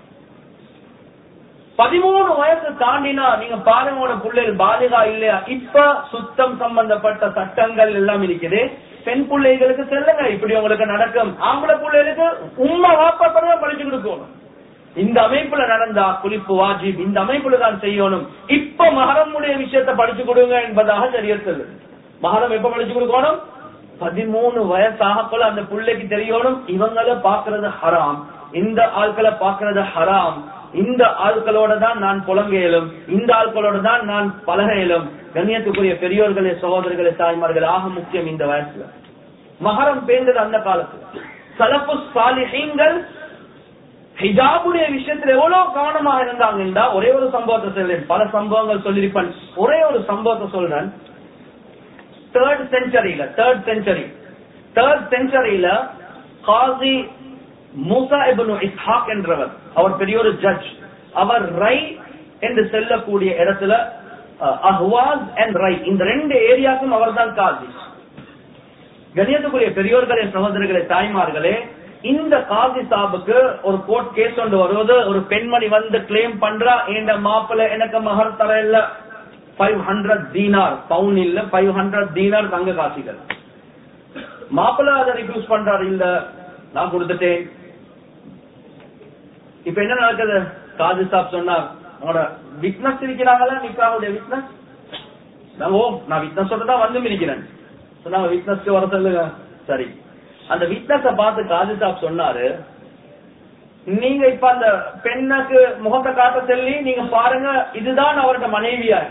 பதிமூணு வயசு தாண்டினா நீங்க பாருங்க உங்களோட பிள்ளைகள் பாலிகா இல்லையா இப்ப சுத்தம் சம்பந்தப்பட்ட சட்டங்கள் எல்லாம் இருக்குது பெண் பிள்ளைகளுக்கு செல்லுங்க இப்படி உங்களுக்கு நடக்கும் ஆம்பளை பிள்ளைகளுக்கு உண்மை வாப்பாப்பதான் படிச்சு கொடுக்கணும் இந்த அமைப்புல நடந்தா குளிப்பு வாஜிப் இந்த அமைப்புல தான் செய்யணும் இப்ப மகரமுடைய விஷயத்தை படிச்சு கொடுங்க என்பதாக தெரிய சொல்லுது மகரம் எப்ப படிச்சு கொடுக்கணும் பதிமூணு வயசாகக்குள்ள அந்த பிள்ளைக்கு தெரியணும் இவங்கள பாக்குறது ஹராம் இந்த ஆட்களை பாக்குறது ஹராம் இந்த ஆட்களோட தான் நான் புலங்க இயலும் இந்த ஆட்களோட தான் நான் பழக இயலும் கண்ணியத்துக்குரிய பெரியோர்களே சகோதரர்களே தாய்மார்களே ஆக முக்கியம் இந்த வயசுல மகரம் பேர்ந்தது அந்த காலத்துல சலப்பு சாலிஹீன்கள் ஹிஜாபுடைய விஷயத்துல எவ்வளவு கவனமாக இருந்தாங்கன்னா ஒரே ஒரு சம்பவத்தை சொல்றேன் பல சம்பவங்கள் சொல்லியிருப்பேன் ஒரே ஒரு சம்பவத்தை சொல்றேன் தேர்ட் செஞ்சுரியில தேர்ட் செஞ்சுரி தேர்ட் செஞ்சுரியில காசி மூசா இப்னு இஸ்ஹாக் என்றவர் அவர் பெரிய ஒரு ஜட்ஜ் அவர் ரை என்று செல்லக்கூடிய இடத்துல அஹ், அஹ்வாஸ் அண்ட் ரை இந்த ரெண்டு ஏரியாக்கும் அவர்தான் காசி கணியத்துக்குரிய பெரியோர்களே சகோதரர்களே தாய்மார்களே இந்த காசி சாபுக்கு ஒரு கோர்ட் கேஸ் ஒன்று வருவது ஒரு பெண்மணி வந்து கிளைம் பண்றா என் மாப்பிள்ள எனக்கு மகர் தர இல்ல ஃபைவ் ஹண்ட்ரட் தீனார் பவுன் இல்ல ஃபைவ் ஹண்ட்ரட் தீனார் தங்க காசிகள் மாப்பிள்ள அதை ரிக்யூஸ் பண்றாரு இல்ல நான் கொடுத்துட்டேன் இப்ப என்ன நடக்குது காதி சாப் சொன்னார் உங்களோட விட்னஸ் இருக்கிறாங்களா நிக்காவுடைய விட்னஸ் ஓ நான் விட்னஸ் தான் வந்து இருக்கிறேன் சொன்னாங்க விட்னஸ்க்கு வர சொல்லுங்க சரி அந்த விட்னஸ பார்த்து காஜி சாப் சொன்னாரு நீங்க இப்ப அந்த பெண்ணுக்கு முகத்தை காட்ட சொல்லி நீங்க பாருங்க இதுதான் அவரோட மனைவியா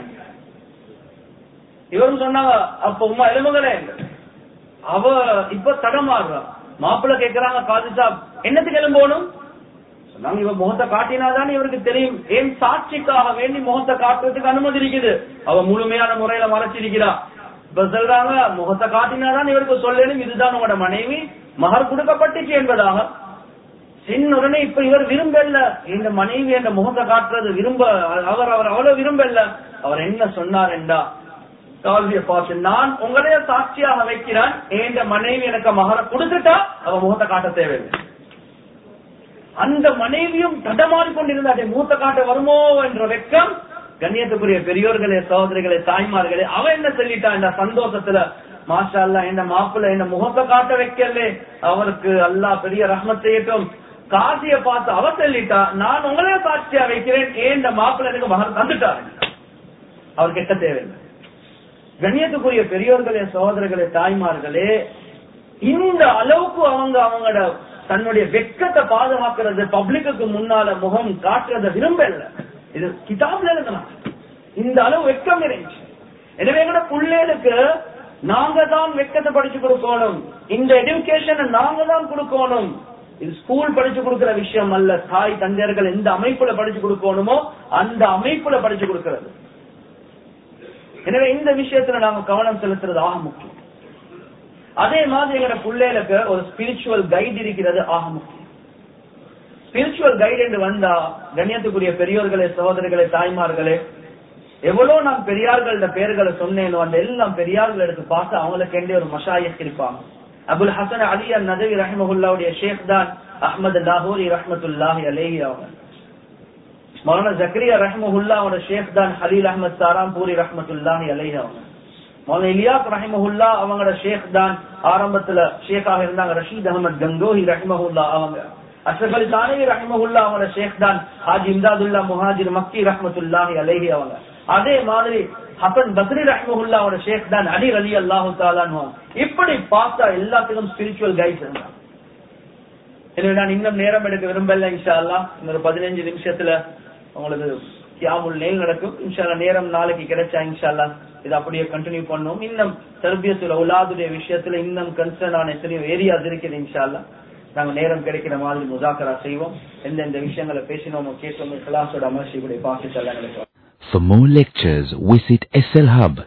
இவரும் சொன்னாங்க அப்ப உமா எலும்புகளே அவ இப்ப தடமாறுறா மாப்பிள்ள கேக்குறாங்க காஜி சாப் என்னத்துக்கு எலும்போனும் சொன்னாங்க இவ முகத்தை காட்டினாதான் இவருக்கு தெரியும் ஏன் சாட்சிக்காக வேண்டி முகத்தை காட்டுறதுக்கு அனுமதி இருக்குது அவ முழுமையான முறையில மறைச்சிருக்கிறா இப்ப சொல்றாங்க முகத்தை காட்டினாதான் இவருக்கு சொல்லணும் இதுதான் உங்களோட மனைவி மகர் கொடுக்கப்பட்டுச்சு என்பதாக சின்ன உடனே இப்ப இவர் விரும்பல இந்த மனைவி என்ற முகத்தை காட்டுறது விரும்ப அவர் அவர் அவ்வளவு விரும்பல அவர் என்ன சொன்னார் என்றா கால்விய பார்த்து நான் உங்களைய சாட்சியாக வைக்கிறான் என்ற மனைவி எனக்கு மகர கொடுத்துட்டா அவ முகத்தை காட்ட தேவையில்லை அந்த மனைவியும் தடமாறி கொண்டிருந்த அதை மூத்த காட்ட வருமோ என்ற வெக்கம் கண்ணியத்துக்குரிய பெரியோர்களே சகோதரிகளே தாய்மார்களே அவ என்ன சொல்லிட்டா இந்த சந்தோஷத்துல மாஷா அல்லா என்ன மாப்பிள்ள என்ன முகத்தை காட்ட வைக்கல அவருக்கு அல்லா பெரிய ரஹ்மத் செய்யட்டும் காசிய பார்த்து அவ சொல்லிட்டா நான் உங்களே சாட்சியா வைக்கிறேன் ஏன் இந்த மாப்பிள்ள எனக்கு மகன் தந்துட்டாரு அவர் கெட்ட தேவையில்லை கண்ணியத்துக்குரிய பெரியோர்களே சகோதரர்களே தாய்மார்களே இந்த அளவுக்கு அவங்க அவங்களோட தன்னுடைய வெக்கத்தை பாதுகாக்கிறது பப்ளிக்கு முன்னால முகம் காட்டுறத விரும்பல இது கிதாப்ல இருக்கலாம் இந்த அளவு வெக்கம் இருந்துச்சு எனவே எங்கட பிள்ளைகளுக்கு நாங்க தான் வெக்கத்தை படிச்சு கொடுக்கணும் இந்த எடுக்கேஷனை நாங்க தான் கொடுக்கணும் இது ஸ்கூல் படிச்சு கொடுக்கிற விஷயம் அல்ல தாய் தந்தையர்கள் எந்த அமைப்புல படிச்சு கொடுக்கணுமோ அந்த அமைப்புல படிச்சு கொடுக்கிறது எனவே இந்த விஷயத்துல நாங்க கவனம் செலுத்துறது ஆக முக்கியம் அதே மாதிரி எங்களோட பிள்ளைகளுக்கு ஒரு ஸ்பிரிச்சுவல் கைடு இருக்கிறது ஆக முக்கியம் ஸ்பிரிச்சுவல் கைடு என்று வந்தா கண்ணியத்துக்குரிய பெரியோர்களே சகோதரிகளே தாய்மார்களே எவ்வளவு நான் பெரியார்களோட பேர்களை சொன்னேனோ அந்த எல்லாம் பெரியார்கள் எடுத்து பார்த்து அவங்களுக்கு எந்த ஒரு மஷாயக் இருப்பாங்க அபுல் ஹசன் அலி அல் நதவி ரஹ்மஹுல்லாவுடைய ஷேக் தான் அஹமது லாகூரி ரஹ்மத்துல்லாஹி அலேஹி அவங்க மௌலான ஜக்ரியா ரஹ்மஹுல்லாவோட ஷேக் தான் ஹலீல் அஹமத் சாராம் பூரி ரஹ்மத்துல்லாஹி அலேஹி அவங்க மௌலான இலியாஸ் ரஹிமஹுல்லா அவங்களோட ஷேக் தான் ஆரம்பத்துல ஷேக்காக இருந்தாங்க ரஷீத் அகமது கங்கோஹி ரஹிமஹுல்லா அவங்க அஷ்ரப் அலி தானவி ரஹிமஹுல்லா அவங்களோட ஷேக் தான் ஹாஜி இம்தாதுல்லா முஹாஜிர் மக்கி ரஹ்மத்துல்லாஹி அலேஹி அவங்க அதே மாதிரி ஹசன் பக்ரி ரஹ்மஹுல்லாவோட ஷேக் தான் அலி அலி அல்லாஹு தாலான்னு இப்படி பார்த்தா எல்லாத்துக்கும் ஸ்பிரிச்சுவல் கைட்ஸ் இருந்தாங்க எனவே நான் இன்னும் நேரம் எடுக்க விரும்பல இன்ஷா அல்லா இன்னொரு பதினஞ்சு நிமிஷத்துல உங்களுக்கு கியாமுல் நெல் நடக்கும் இன்ஷால்லா நேரம் நாளைக்கு கிடைச்சா இன்ஷால்லா இது அப்படியே கண்டினியூ பண்ணும் இன்னும் தர்பியத்துல உலாதுடைய விஷயத்துல இன்னும் கன்சர்ன் ஆன எத்தனையோ ஏரியாஸ் இருக்குது இன்ஷால்லா நாங்க நேரம் கிடைக்கிற மாதிரி முசாக்கரா செய்வோம் எந்தெந்த விஷயங்களை பேசினோமோ கேட்டோமோ கிளாஸோட அமர்ச்சியுடைய பாக்கிட்டு எல்லாம் கிடைக்கும் For more lectures, visit SL Hub